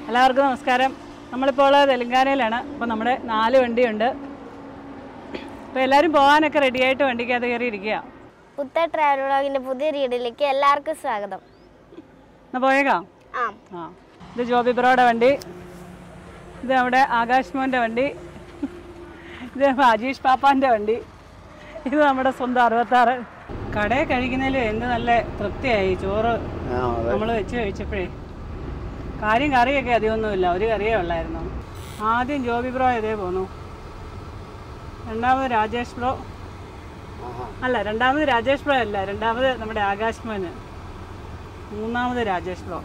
എല്ലാവർക്കും നമസ്കാരം നമ്മളിപ്പോൾ തെലങ്കാനയിലാണ് അപ്പോൾ നമ്മുടെ നാല് വണ്ടിയുണ്ട് അപ്പോൾ എല്ലാവരും പോകാനൊക്കെ റെഡിയായിട്ട് വണ്ടിക്കകത്ത് കയറി ഇരിക്കുക പുത്ത ട്രാവൽ വ്ളോഗിന്റെ പുതിയ റീഡിലേക്ക് എല്ലാവർക്കും സ്വാഗതം എന്നാൽ പോയേക്കാം ആ ആ ഇത് ജോബി ബ്രോയുടെ വണ്ടി ഇത് നമ്മുടെ ആകാശ് മോൻ്റെ വണ്ടി ഇത് അജീഷ് പാപ്പാൻ്റെ വണ്ടി ഇത് നമ്മുടെ സ്വന്തം അറുപത്താറ് കടയിൽ കഴിക്കുന്നതിൽ എന്ത് നല്ല തൃപ്തിയായി ചോറ് നമ്മൾ വെച്ച് കഴിച്ചപ്പോഴേ കാര്യം കറിയൊക്കെ അധികമൊന്നുമില്ല ഒരു കറിയേ ഉള്ളായിരുന്നു ആദ്യം ജോബി ബ്രോ ഇതേ പോന്നു രണ്ടാമത് രാജേഷ് ബ്രോ അല്ല രണ്ടാമത് രാജേഷ് ബ്രോ അല്ല രണ്ടാമത് നമ്മുടെ ആകാശ് മോന് മൂന്നാമത് രാജേഷ് ബ്രോ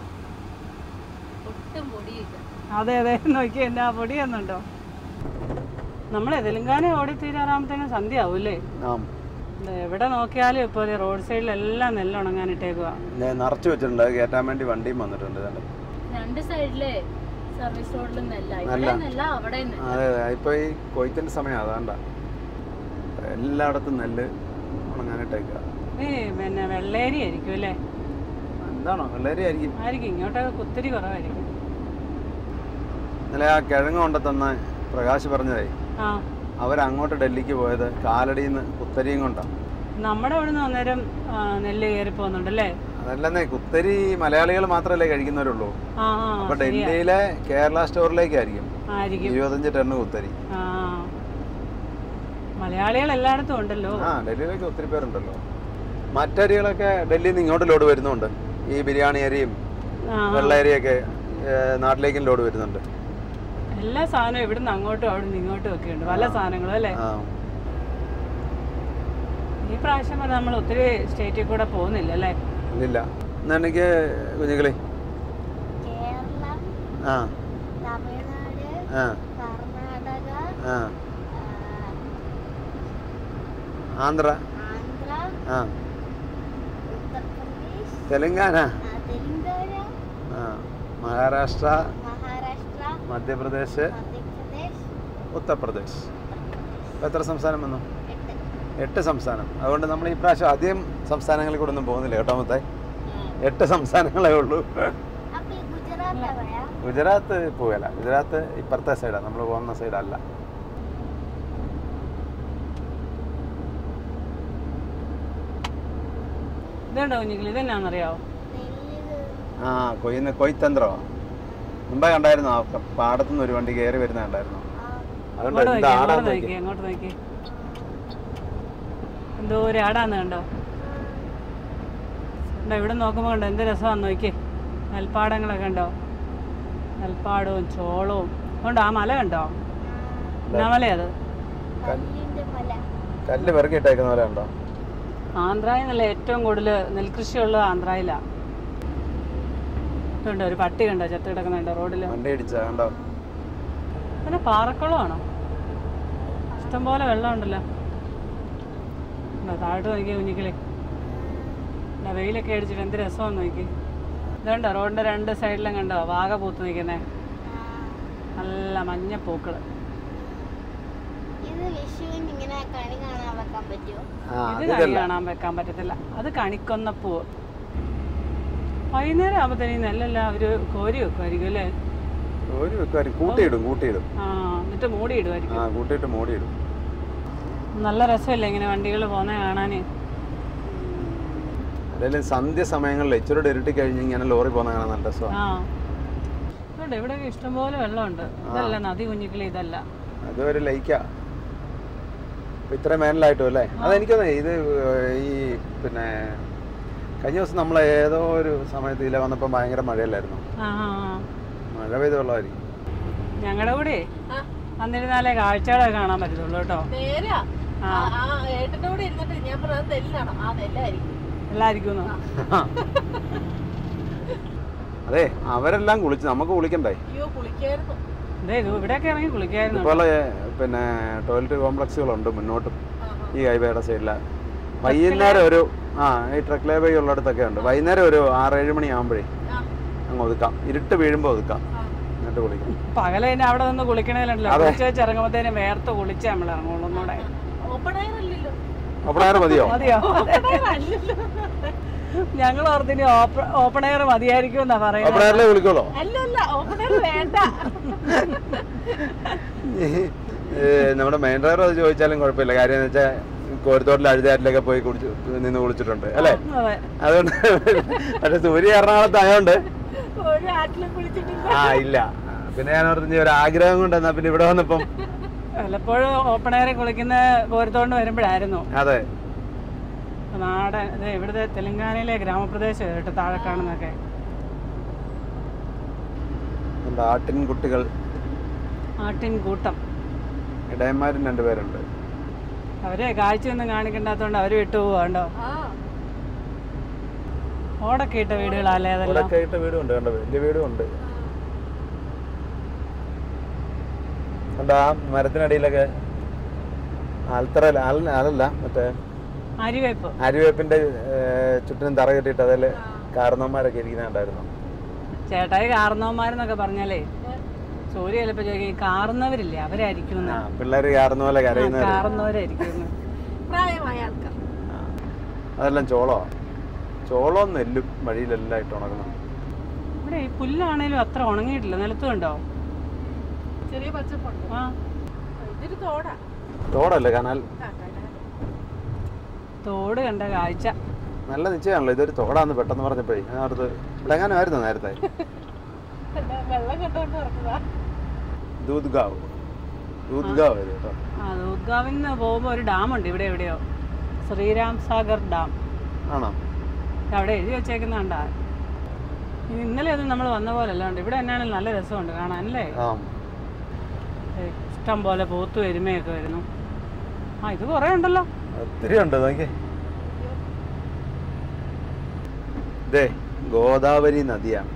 അതെ അതെ നോക്കി എന്നാ പൊടിയൊന്നുണ്ടോ നമ്മളെ തെലുങ്കാന ഓടി തീരാറാകുമ്പത്തേനും സന്ധ്യ ആവൂല്ലേ ആം. ഇത് എവിടെ നോക്കിയാലും ഇപ്പോൾ റോഡ് സൈഡിലെല്ലാം നെല്ല് ഉണങ്ങാനിട്ടേക്കുക ഞാൻ നിറച്ച് വെച്ചിട്ടുണ്ട് അത് കയറ്റാൻ വേണ്ടി വണ്ടിയും വന്നിട്ടുണ്ട് ഇതാണ്ട്. രണ്ട് സൈഡിലെ സർവീസ് റോഡിലും നെല്ല നെല്ല. ഇവിടെ നെല്ല അവിടെ നെല്ല അതെ അതെ ഇപ്പൊ ഈ കൊയ്ത്തിന്റെ സമയം അതാണ്ട എല്ലായിടത്തും നെല്ല് ഉണങ്ങാനിട്ടേക്കുക ഈ പിന്നെ വെള്ളേരി ആയിരിക്കും അല്ലേ എന്താണോ വെള്ളരി ആയിരിക്കും ആയിരിക്കും ഇങ്ങോട്ടൊക്കെ കുത്തിരി കുറവായിരിക്കും ഇന്നലെ ആ കിഴങ്ങ് കൊണ്ട തന്ന പ്രകാശ് പറഞ്ഞതേ ആ അവരങ്ങോട്ട് ഡൽഹിക്ക് പോയത് കാലടിയിൽ നിന്ന് കുത്തരിയും കൊണ്ടാണ് നമ്മുടെ അവിടെ നിന്ന് അന്നേരം ആ, നെല്ല് കയറി പോകുന്നുണ്ടല്ലേ അതല്ലെന്നേ കുത്തരി മലയാളികൾ മാത്രമല്ലേ കഴിക്കുന്നവരുള്ളൂ ആ ആ അപ്പൊ ശരിയാ. ഡൽഹിയിലെ കേരള സ്റ്റോറിലേക്കായിരിക്കും ആയിരിക്കും ഇരുപത്തഞ്ച് ടണ്ണ് കുത്തരി ആ മലയാളികൾ എല്ലായിടത്തും ഉണ്ടല്ലോ ആ ഡൽഹിയിലൊക്കെ ഒത്തിരി പേരുണ്ടല്ലോ മറ്റരികളൊക്കെ ഡൽഹിയിൽ നിന്ന് ഇങ്ങോട്ട് ലോഡ് വരുന്നുണ്ട് ഈ ബിരിയാണി അരിയും ആ, വെള്ള അരിയൊക്കെ ഏഹ്, നാട്ടിലേക്കും ലോഡ് വരുന്നുണ്ട് എല്ലാ സാധനവും ഇവിടുന്ന് അങ്ങോട്ടും അവിടുന്ന് ഇങ്ങോട്ടും ഒക്കെ ഉണ്ട് പല സാധനങ്ങളും അല്ലേ ആ ഈ പ്രാവശ്യം വരെ നമ്മൾ ഒത്തിരി സ്റ്റേറ്റിൽ കൂടെ പോകുന്നില്ല അല്ലേ ഇല്ലില്ല എന്നാ എനിക്ക് കുഞ്ഞുങ്ങളെ കേരളം ആ തമിഴ്നാട് ആ കർണാടക ആ ആ, ആന്ധ്ര ആന്ധ്ര ആ ഉത്തർപ്രദേശ് തെലങ്കാന ആ, തെലങ്കാന ആ മഹാരാഷ്ട്ര മഹാരാഷ്ട്ര മധ്യപ്രദേശ് മധ്യപ്രദേശ് ഉത്തർപ്രദേശ് ഇപ്പൊ എത്ര സംസ്ഥാനം വന്നു എട്ട് എട്ട് സംസ്ഥാനം അതുകൊണ്ട് നമ്മൾ ഈ പ്രാവശ്യം അധികം സംസ്ഥാനങ്ങളിൽ കൂടെ ഒന്നും പോകുന്നില്ല കേട്ടോ മൊത്തേ എട്ട് സംസ്ഥാനങ്ങളേ ഉള്ളൂ അപ്പൊ ഈ ഗുജറാത്ത് എവിടെയാ ഗുജറാത്ത് പോകല ഗുജറാത്ത് ഇപ്പുറത്തെ സൈഡാണ് നമ്മൾ പോകുന്ന സൈഡല്ല ഇതുണ്ടോ കുഞ്ഞിക്കിൽ ഇതെന്നാണെന്നറിയാവോ നെല്ല് ആ കൊയ്യുന്ന കൊയ്ത്തന്ത്രോ മുമ്പേ കണ്ടായിരുന്നു ആ ക- പാടത്തുനിന്ന് ഒരു വണ്ടി കയറി വരുന്ന കണ്ടായിരുന്നു ആ, അതുകൊണ്ട് അങ്ങോട്ട് എന്താ നോക്കി അങ്ങോട്ട് ആടാന്ന് നോക്കി നോക്കി അങ്ങോട്ട് നോക്കി എന്തോ ഒരു ആടാന്ന് കണ്ടോ ഉണ്ടോ ഇവിടെ നോക്കുമ്പോൾ കണ്ടോ എന്ത് രസമാണെന്ന് നോക്കി നെൽപ്പാടങ്ങളൊക്കെ ഉണ്ടോ നെൽപ്പാടവും ചോളവും ഉണ്ടോ ആ മല കണ്ടോ എന്നാ മലയത് കല്ലിന്റെ മല കല്ല് പെറുക്കി ഇട്ടേക്കുന്ന പോലെ ഉണ്ടോ ആന്ധ്രയിൽ നിന്നല്ല ഏറ്റവും കൂടുതൽ നെൽകൃഷിയുള്ളത് ആന്ധ്രയിലാണ് ഇതുണ്ടോ ഒരു പട്ടി കണ്ടോ ചത്ത് കിടക്കുന്നുണ്ടോ റോഡിൽ വണ്ടി ഇടിച്ച കണ്ടോ പിന്നെ പാറക്കുളമാണോ ഇഷ്ടംപോലെ വെള്ളമുണ്ടല്ലോ ഉണ്ടോ താഴോട്ട് നോക്കി കുഞ്ഞിക്കിളി ഉണ്ടോ വെയിലൊക്കെ അടിച്ചിട്ട് എന്ത് രസമാണെന്ന് നോക്കി ഇതുണ്ടോ റോഡിൻ്റെ രണ്ട് സൈഡിലും കണ്ടോ വാഗ പൂത്ത് നിൽക്കുന്നേ നല്ല മഞ്ഞ പൂക്കൾ ഇത് വിഷുവിന് ഇങ്ങനെ കണി കാണാൻ വെക്കാൻ പറ്റുമോ ആ ഇത് കണി അതിതല്ല കാണാൻ വെക്കാൻ പറ്റത്തില്ല അത് കണിക്കൊന്ന പൂവ് വൈകുന്നേരം ആകുമ്പോഴത്തേനും നെല്ലെല്ലാം അവർ കോരി വെക്കുമായിരിക്കും അല്ലേ ഒരു വെക്കുമാരും കൂട്ടിയിടും കൂട്ടിയിടും ആ എന്നിട്ട് മൂടിയിടുമായിരിക്കും ആ കൂട്ടിയിട്ട് മൂടിയിടും നല്ല രസമല്ലേ ഇങ്ങനെ വണ്ടികൾ പോകുന്ന കാണാൻ അല്ലെങ്കിൽ സന്ധ്യ സമയങ്ങളിൽ ഇച്ചിരി ഇരുട്ടി കഴിഞ്ഞ് ഇങ്ങനെ ലോറി പോകുന്ന കാണാൻ നല്ല രസമാണ് ആ ഇവിടെ ഇവിടെയൊക്കെ ഇഷ്ടംപോലെ വെള്ളമുണ്ട് ഇതല്ല നദി കുഞ്ഞിക്കിളി ഇതല്ല അത് ഒരു ലൈക്ക ഇത്ര മേനലായിട്ടും അല്ലേ അതെനിക്കൊന്നേ ഇത് ഈ പിന്നെ കഴിഞ്ഞ ദിവസം നമ്മൾ ഏതോ ഒരു സമയത്ത് ഇതിലെ വന്നപ്പോൾ ഭയങ്കര മഴയല്ലായിരുന്നു ആ ആ ആ. മഴ പെയ്ത വെള്ളമായിരിക്കും ഞങ്ങളുടെ കൂടെ ആ. വന്നിരുന്നാലേ കാഴ്ചകളൊക്കെ കാണാൻ പറ്റത്തുള്ളൂ കേട്ടോ നേരാ ആ. ആ ആ ഏട്ടന്റെ കൂടെ ഇരുന്നിട്ട് ഞാൻ പറഞ്ഞത് നെല്ലാണ് ആ നെല്ലായിരിക്കും എല്ലായിരിക്കും അതെ അവരെല്ലാം കുളിച്ച് നമുക്ക് കുളിക്കണ്ടേ അയ്യോ കുളിക്കായിരുന്നു ഇതേ ഇത് ഇവിടെയൊക്കെ ഇറങ്ങി കുളിക്കായിരുന്നു ഇതുപോലെ പിന്നെ ടോയ്ലറ്റ് കോംപ്ലക്സുകളുണ്ട് മുന്നോട്ടും ആ, ആ. ഈ ഹൈവേയുടെ സൈഡിൽ വൈകുന്നേരം ഒരു ആ ഈ ട്രക്ക് ലേബൈ ഉള്ളിടത്തൊക്കെ ഉണ്ട് വൈകുന്നേരം ഒരു ആറേഴ് മണി ആകുമ്പോഴേ ആ, അങ്ങ് ഒതുക്കാം ഇരുട്ട് വീഴുമ്പോൾ ഒതുക്കാം ആ. എന്നിട്ട് കുളിക്കാം പകല തന്നെ അവിടെ നിന്ന് കുളിക്കണേലുണ്ടല്ലോ അതെ. കുളിച്ച് വെച്ച് ഇറങ്ങുമ്പോഴത്തേനും വേർത്ത് കുളിച്ച് നമ്മൾ ഇറങ്ങുള്ളൂ ഒന്നുകൂടെ ഓപ്പൺ എയർ അല്ലല്ലോ അപ്പോൾ മതിയോ മതിയോ ഓപ്പൺ എയർ അല്ലല്ലോ ഞങ്ങൾ ഓർത്തിന് ഓപ്പൺ എയർ മതിയായിരിക്കും എന്നാ പറയുന്നത് അപ്പോഴല്ലേ വിളിക്കോളോ അല്ല അല്ല ഓപ്പണർ വേണ്ട ഏ, നമ്മുടെ മെയിൻ ഡ്രൈവർ അത് ചോദിച്ചാലും കുഴപ്പമില്ല കാര്യം എന്ന് വെച്ചാൽ കോരിത്തോട്ടിൽ അഴുതാറ്റിലൊക്കെ പോയി കുടിച്ച് നിന്ന് കുളിച്ചിട്ടുണ്ട് അല്ലേ അതെ അതുകൊണ്ട് പക്ഷെ സൂര്യ എറണാകുളത്ത് ആയതുകൊണ്ട് ഒരു ആറ്റിലും കുളിച്ചിട്ടില്ല ആ ഇല്ല പിന്നെ ഞാൻ ഓർത്ത് ഇനി ഒരു ആഗ്രഹം കൊണ്ട് എന്നാ പിന്നെ ഇവിടെ വന്നപ്പം വല്ലപ്പോഴും ഓപ്പൺ എയറിൽ കുളിക്കുന്ന കോരത്തോണ്ട് വരുമ്പോഴായിരുന്നു അതെ നാടൻ ഇത് ഇവിടുത്തെ തെലങ്കാനയിലെ ഗ്രാമപ്രദേശം കേട്ടോ താഴെ കാണുന്നൊക്കെ നമ്മുടെ ആട്ടിൻ കുട്ടികൾ ആട്ടിൻ കൂട്ടം ഇടയന്മാരും രണ്ടുപേരുണ്ട് അവരെ കാഴ്ചയൊന്നും കാണിക്കണ്ടാത്തോണ്ട് അവര് വിട്ടു പോവാണ്ടോ ആ ഓടൊക്കെ ഇട്ട വീടുകളല്ലേ ഇവിടെ അതെല്ലാം കേട്ട വീടും ഉണ്ട് കണ്ടോ വലിയ വീടും ഉണ്ട് കണ്ടോ ആ മരത്തിനടിയിലൊക്കെ ആൽത്തറ ആൽ ആലല്ല മറ്റേ അരിവേപ്പ് അരിവേപ്പിന്റെ ഏ, ചുറ്റിനും തറ കെട്ടിയിട്ട് അതിൽ കാരണവന്മാരൊക്കെ ഇരിക്കുന്നുണ്ടായിരുന്നു ചേട്ടായി കാർന്നവന്മാരെന്നൊക്കെ പറഞ്ഞാലേ സൂര്യ ചിലപ്പോ ചോദിക്കും ഈ കാർന്നവരില്ലേ അവരായിരിക്കും ആ പിള്ളേര് കാർന്ന പോലെ കരയുന്നവര് കാർന്നവരായിരിക്കും പ്രായമായ ആൾക്കാർ ആ. അതെല്ലാം ചോളമാണ് ചോളവും നെല്ലും വഴിയിലെല്ലാം ഇട്ട് ഉണക്കണം ഇവിടെ ഈ പുല്ലാണേലും അത്ര ഉണങ്ങിയിട്ടില്ല നിലത്ത് കണ്ടോ ചെറിയ പച്ചപ്പുണ്ട് ആ ഇതൊരു തോടാ തോടല്ലേ കനാൽ ആ, കനാല്. തോട് കണ്ട കാഴ്ച നല്ല നിശ്ചയമാണല്ലോ ഇതൊരു തോടാന്ന് പെട്ടെന്ന് പറഞ്ഞപ്പോഴേ ഞാൻ ഓർത്ത് ഇവിടെ എങ്ങാനുമായിരുന്നു നേരത്തെ അല്ല, വെള്ളം കണ്ടോണ്ട് പറഞ്ഞതാ ദൂദ്ഗാവ് ദൂദ്ഗാവ് ഇത് കേട്ടോ ആ ദൂദ്ഗാവിൽ നിന്ന് പോകുമ്പോൾ ഒരു ഡാമുണ്ട് ഇവിടെ എവിടെയോ ശ്രീരാം സാഗർ ഡാം ആണോ അവിടെ എഴുതി വെച്ചേക്കുന്ന കണ്ടാ ഇന്നലെ ഒന്നും നമ്മൾ വന്ന പോലെ അല്ലാണ്ട് ഇവിടെ തന്നെയാണെങ്കിൽ നല്ല രസമുണ്ട് കാണാനല്ലേ ആ ഏ, ഇഷ്ടം പോലെ പോത്തു എരുമയൊക്കെ വരുന്നു ആ ഇത് കുറേ ഉണ്ടല്ലോ ഒത്തിരി ഉണ്ട് നോക്കി ഇതേ ഗോദാവരി നദിയാണ്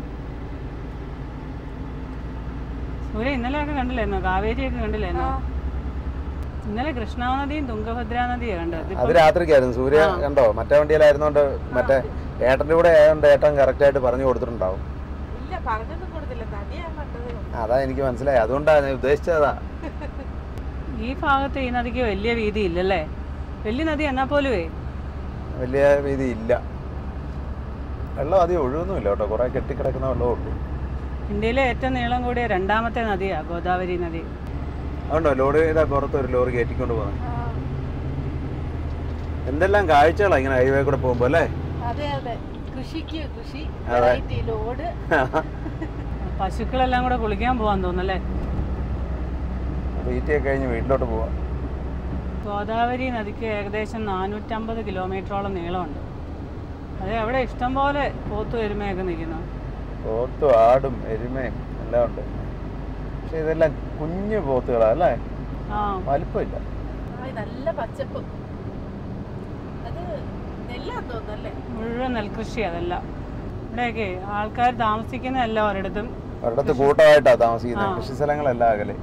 സൂര്യ ഇന്നലെയൊക്കെ കണ്ടില്ലായിരുന്നോ കാവേരിയൊക്കെ കണ്ടില്ലായിരുന്നോ ആ. ഇന്നലെ കൃഷ്ണാനദിയും തുംഗഭദ്രാ നദിയും കണ്ടത് അത് ഇതിപ്പം രാത്രിക്കായിരുന്നു സൂര്യ കണ്ടോ മറ്റേ വണ്ടിയിലായിരുന്നോണ്ട് മറ്റേ ഏട്ടൻ്റെ കൂടെ ആയതുകൊണ്ട് ഏട്ടൻ കറക്റ്റ് ആയിട്ട് പറഞ്ഞു കൊടുത്തിട്ടുണ്ടാവും ഇല്ല പറഞ്ഞൊന്നും കൊടുത്തില്ല നദിയാ കണ്ടതേ ഉള്ളൂ. അതാ എനിക്ക് മനസ്സിലായി അതുകൊണ്ടാണ് ഞാൻ ഉദ്ദേശിച്ചതാ ഈ ഭാഗത്ത് ഈ നദിക്ക് വലിയ വീതി ഇല്ലല്ലേ വലിയ നദി എന്നാ പോലുവേ വലിയ വീതി ഇല്ല വെള്ളം അധികം ഒഴുകുന്നുമില്ല കേട്ടോ കുറെ കെട്ടിക്കിടക്കുന്ന വെള്ളമേ ഉള്ളൂ ഇന്ത്യയിലെ ഏറ്റവും നീളം കൂടിയ രണ്ടാമത്തെ നദിയാ ഗോദാവരി നദി അതുകൊണ്ടോ ലോറി ഇതാ പുറത്ത് ഒരു ലോറി കയറ്റിക്കൊണ്ട് പോകുന്നത് ആ, എന്തെല്ലാം കാഴ്ചകളാണ് ഇങ്ങനെ ഹൈവേ കൂടെ പോകുമ്പോൾ അല്ലേ അതെ അതെ കൃഷിക്ക് കൃഷി അതെ. വെറൈറ്റി ലോഡ് പശുക്കളെല്ലാം കൂടെ കുളിക്കാൻ പോകാൻ തോന്നല്ലേ തീറ്റയൊക്കെ കഴിഞ്ഞ് വീട്ടിലോട്ട് പോവാം ഗോദാവരി നദിക്ക് ഏകദേശം നാനൂറ്റമ്പത് കിലോമീറ്ററോളം നീളമുണ്ട് അത് അവിടെ ഇഷ്ടംപോലെ പോത്തു എരുമയൊക്കെ നിൽക്കുന്നു പോത്തും ആടും എരുമയും എല്ലാം ഉണ്ട് പക്ഷെ ഇതെല്ലാം കുഞ്ഞു പോത്തുകളാ അല്ലേ ആ വലിപ്പമില്ല ആ, നല്ല പച്ചപ്പ് അത് നെല്ലാന്ന് തോന്നുന്നല്ലേ മുഴുവൻ നെൽകൃഷി അതെല്ലാം ഇവിടെയൊക്കെ ആൾക്കാർ താമസിക്കുന്ന എല്ലാം ഒരിടത്തും ഒരിടത്ത് കൂട്ടമായിട്ടാ താമസിക്കുന്നത് ആ. കൃഷി സ്ഥലങ്ങളെല്ലാം അകലെ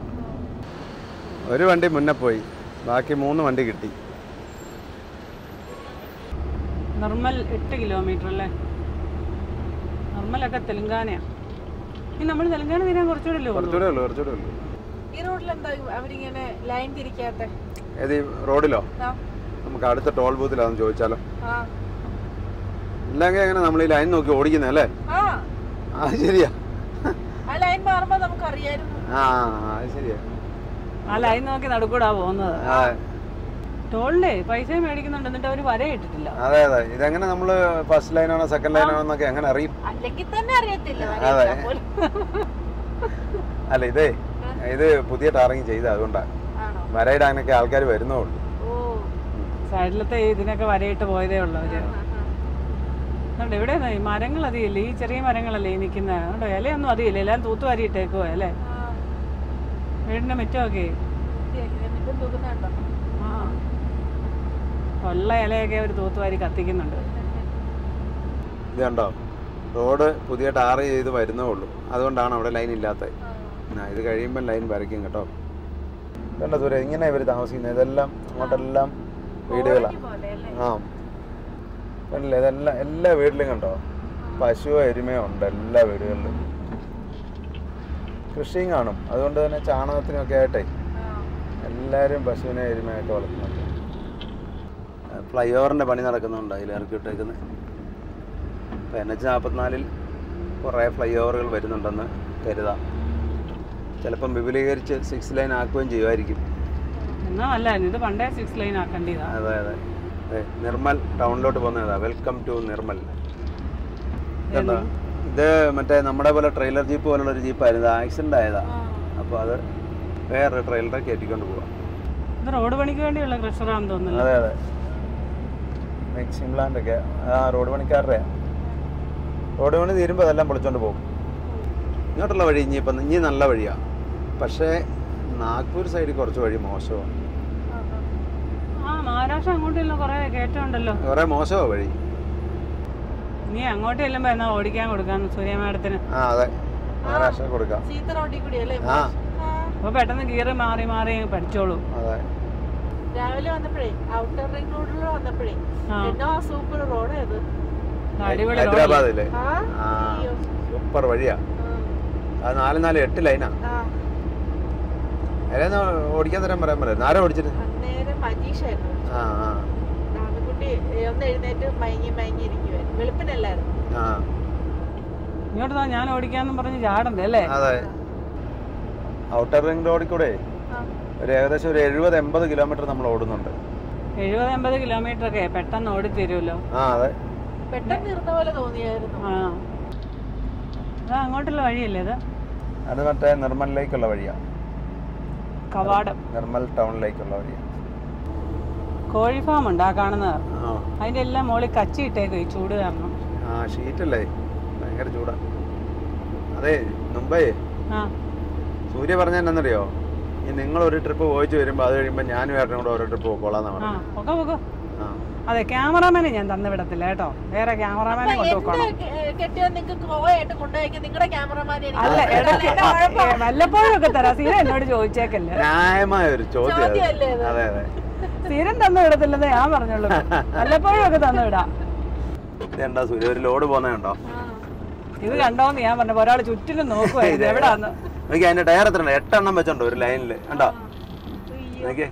ഒരു വണ്ടി മുന്നേ പോയി ബാക്കി മൂന്ന് വണ്ടി കിട്ടി നിർമ്മൽ എട്ട് കിലോമീറ്റർ അല്ലേ നിർമ്മലൊക്കെ തെലുങ്കാനയാണ് ഈ നമ്മൾ തെലുങ്കാന തീരാൻ കുറച്ചുകൂടെ അല്ലേ ഉള്ളൂ കുറച്ചുകൂടെ ഉള്ളൂ കുറച്ചുകൂടെ ഉള്ളൂ ഈ റോഡിൽ എന്താ അവരിങ്ങനെ ലൈൻ തിരിക്കാത്ത ഏത് ഈ റോഡിലോ ആ, നമുക്ക് അടുത്ത ടോൾ ബൂത്തിലാന്ന് ചോദിച്ചാലോ ആ ഇല്ലെങ്കിൽ എങ്ങനെ നമ്മൾ ഈ ലൈൻ നോക്കി ഓടിക്കുന്നത് അല്ലേ ആ ആ ശരിയാ ആ ലൈൻ മാറുമ്പോ നമുക്ക് അറിയായിരുന്നു ആ അത് ശരിയാ ആ ലൈൻ നോക്കി നടുക്കൂടാ പോകുന്നത് ആ, ടോളിലേ പൈസ മേടിക്കുന്നുണ്ട് എന്നിട്ട് അവർ വര ഇട്ടിട്ടില്ല അതെ അതെ ഇതെങ്ങനെ നമ്മൾ ഫസ്റ്റ് ലൈനാണോ സെക്കൻഡ് ലൈനാണോ എന്നൊക്കെ എങ്ങനെ അറിയും അല്ലെങ്കിൽ തന്നെ അറിയത്തില്ല അതെ. വരയിട്ടാ പോലും. അല്ല ഇതേ ഇത് പുതിയ ടാറിങ് ചെയ്ത അതുകൊണ്ടാണ് ആണോ വരയിടാനൊക്കെ ആൾക്കാർ വരുന്നേ ഉള്ളൂ ഓ സൈഡിലത്തെ ഇതിനൊക്കെ വരയിട്ട് പോയതേ ഉള്ളൂ അവര് ആ, ആ. അതുകൊണ്ട് ഇവിടെ ഈ മരങ്ങൾ അധികമില്ല ഈ ചെറിയ മരങ്ങളല്ലേ ഈ നിൽക്കുന്നത് അതുകൊണ്ട് ഇലയൊന്നും അധികമില്ല എല്ലാം തൂത്തുവാരി ഇട്ടേക്കുവാ അല്ലേ ആ, വീടിന്റെ മുറ്റമൊക്കെ വൃത്തിയാക്കി. എന്നിട്ടും തൂക്കുന്നുണ്ടോ ആ ഉള്ള ഇലയൊക്കെ അവർ തൂത്തുവാരി കത്തിക്കുന്നുണ്ട് ഇത് കണ്ടോ റോഡ് പുതിയ ടാർ ചെയ്ത് വരുന്നേ ഉള്ളൂ അതുകൊണ്ടാണ് അവിടെ ലൈൻ ഇല്ലാത്തത് ആ, ഇത് കഴിയുമ്പോൾ ലൈൻ വരയ്ക്കും കേട്ടോ കണ്ടോ സൂര്യ ഇങ്ങനെ ഇവർ താമസിക്കുന്നത് ഇതെല്ലാം അങ്ങോട്ടെല്ലാം വീടുകളാണ് പോലെ അല്ലേ ആ കണ്ടില്ലേ ഇതെല്ലാം എല്ലാ വീട്ടിലും കണ്ടോ പശുവോ എരുമയോ ഉണ്ട് എല്ലാ വീടുകളിലും കൃഷിയും കാണും അതുകൊണ്ട് തന്നെ ചാണകത്തിനൊക്കെ ആയിട്ടേ ആ. എല്ലാവരും പശുവിനെ എരുമയൊക്കെ വളർത്തുന്നുണ്ട് ഫ്ലൈ ഓവറിൻ്റെ പണി നടക്കുന്നുണ്ട് അതിൽ ഇറക്കി വിട്ടേക്കുന്നത് എൻ എച്ച് നാൽപ്പത്തിനാലിൽ കുറേ ഫ്ലൈ ഓവറുകൾ വരുന്നുണ്ടെന്ന് കരുതാം ചിലപ്പം വിപുലീകരിച്ച് സിക്സ് ലൈൻ ആക്കുകയും ചെയ്യുമായിരിക്കും എന്നാ അല്ല ഇത് പണ്ടേ സിക്സ് ലൈൻ ആക്കേണ്ടതാ അതെ അതെ അതെ നിർമ്മൽ ടൗണിലോട്ട് പോകുന്നതാ വെൽക്കം ടു നിർമ്മൽ ഇതെന്താ ഇത് മറ്റേ നമ്മുടെ പോലെ ട്രെയിലർ ജീപ്പ് പോലുള്ള ഒരു ജീപ്പായിരുന്നു ആക്സിഡൻ്റ് ആയതാ അപ്പോൾ അത് വേറെ ട്രെയിലറെ കയറ്റിക്കൊണ്ട് പോവാം ഇത് റോഡ് പണിക്ക് വേണ്ടിയുള്ള ക്രഷറാണെന്ന് തോന്നുന്നില്ല അതെ അതെ മിക്സിംഗ് പ്ലാന്റ് ഒക്കെ ആ റോഡ് പണിക്കാരുടെ റോഡ് പണി തീരുമ്പോൾ അതെല്ലാം പൊളിച്ചോണ്ട് പോകും ഇങ്ങോട്ടുള്ള വഴി ഇനി ഇപ്പം ഇനി നല്ല വഴിയാണ് പക്ഷേ നാഗ്പൂർ സൈഡിൽ കുറച്ച് വഴി മോശമാണ് ആ മഹാരാഷ്ട്ര അങ്ങോട്ടെല്ലാം കുറെ കയറ്റമുണ്ടല്ലോ കുറേ മോശമാണ് വഴി ഇനി അങ്ങോട്ട് ചെല്ലുമ്പോ എന്നാ ഓടിക്കാൻ കൊടുക്കാന്ന് സൂര്യ മാഡത്തിന് ആ അതെ മഹാരാഷ്ട്ര കൊടുക്കാം ചീത്ത റോഡിൽ കൂടി അല്ലേ ആ ആ, അപ്പൊ പെട്ടെന്ന് ഗിയർ മാറി മാറി അങ്ങ് പഠിച്ചോളൂ അതെ രാവിലെ വന്നപ്പോഴേ ഔട്ടർ റിംഗ് റോഡിൽ വന്നപ്പോഴേ ആ എന്നോ സൂപ്പർ റോഡ് ഏത് അടിപൊളി road. ഹൈദരാബാദിലെ ആ ആ അയ്യോ. സൂപ്പർ വഴിയാ ആ, അത് നാല് നാല് എട്ട് ലൈനാ ആ അതിലേന്ന് ഓടിക്കാൻ തരാൻ പറയാൻ പറയാം ആരാ ഓടിച്ചിട്ട് അന്നേരം മജീഷായിരുന്നു ആ ആ രാമൻകുട്ടി ഏ, ഒന്ന് എഴുന്നേറ്റ് മയങ്ങി മയങ്ങി ഇരിക്കുവായിരുന്നു വെളുപ്പിനല്ലായിരുന്നു ആ ഇങ്ങോട്ട് താ ഞാൻ ഓടിക്കാന്നും പറഞ്ഞ് ചാടണ്ടേ അല്ലേ അതെ ഔട്ടർ റിംഗ് റോഡിൽ കൂടെ ആ. ഒരു ഏകദേശം ഒരു എഴുപത് എൺപത് കിലോമീറ്റർ നമ്മൾ ഓടുന്നുണ്ട് എഴുപത് എൺപത് കിലോമീറ്റർ ഒക്കെ പെട്ടെന്ന് ഓടി തരുമല്ലോ ആ അതെ പെട്ടെന്ന് ഇരുന്ന പോലെ തോന്നിയായിരുന്നു ആ അത് അങ്ങോട്ടുള്ള വഴിയല്ലേ ഇത് അത് മറ്റേ നിർമ്മലിലേക്കുള്ള വഴിയാ കവാടം നിർമ്മൽ ടൗണിലേക്കുള്ള വഴിയാ കോഴി ഫാം ഉണ്ട് ആ കാണുന്നത് ആ അതിന്റെ എല്ലാം മുകളിൽ കച്ചി ഇട്ടേക്കും ഈ ചൂട് കാരണം ആ ഷീറ്റല്ലേ ഭയങ്കര ചൂടാ അതെ മുമ്പേ ആ സൂര്യ പറഞ്ഞ എന്നറിയോ ഈ നിങ്ങൾ ഒരു ട്രിപ്പ് പോയിച്ച് വരുമ്പോൾ അത് കഴിയുമ്പോൾ ഞാനും ഏട്ടനും കൂടെ ഓരോ ട്രിപ്പ് പോക്കോളാന്നാ ആ പറഞ്ഞത് പൊക്കോ പൊക്കോ ആ അതെ ക്യാമറാമാനെ ഞാൻ തന്നു വിടത്തില്ല കേട്ടോ വേറെ ക്യാമറാമാനെ കൊണ്ടു വെക്കണം കെട്ടിയോ നിങ്ങൾക്ക് ഗോവായിട്ട് കൊണ്ടുപോയി നിങ്ങളുടെ ക്യാമറമാനെ അല്ല ഇടയ്ക്ക് ഏ, വല്ലപ്പോഴും ഒക്കെ തരാം സീര എന്നോട് ചോദിച്ചേക്കല്ലേ ന്യായമായ ഒരു ചോദ്യം അത്. ചോദ്യമല്ലേ ഇത്? അതെ അതെ സ്ഥിരം തന്നു വിടത്തില്ലെന്ന് ഞാൻ പറഞ്ഞുള്ളൂ വല്ലപ്പോഴും ഒക്കെ തന്നു വിടാം ഇതെന്താ സൂര്യ ഒരു ലോഡ് പോകുന്നുണ്ടോ ഇത് കണ്ടോന്ന് ഞാൻ പറഞ്ഞു ഒരാൾ ചുറ്റിലും നോക്കുവായിരുന്നു എവിടാന്ന് എനിക്ക് അതിന്റെ ടയർ എത്ര ഉണ്ട് എട്ടെണ്ണം വെച്ചോണ്ട് ഒരു ലൈനിൽ കണ്ടോ എനിക്ക്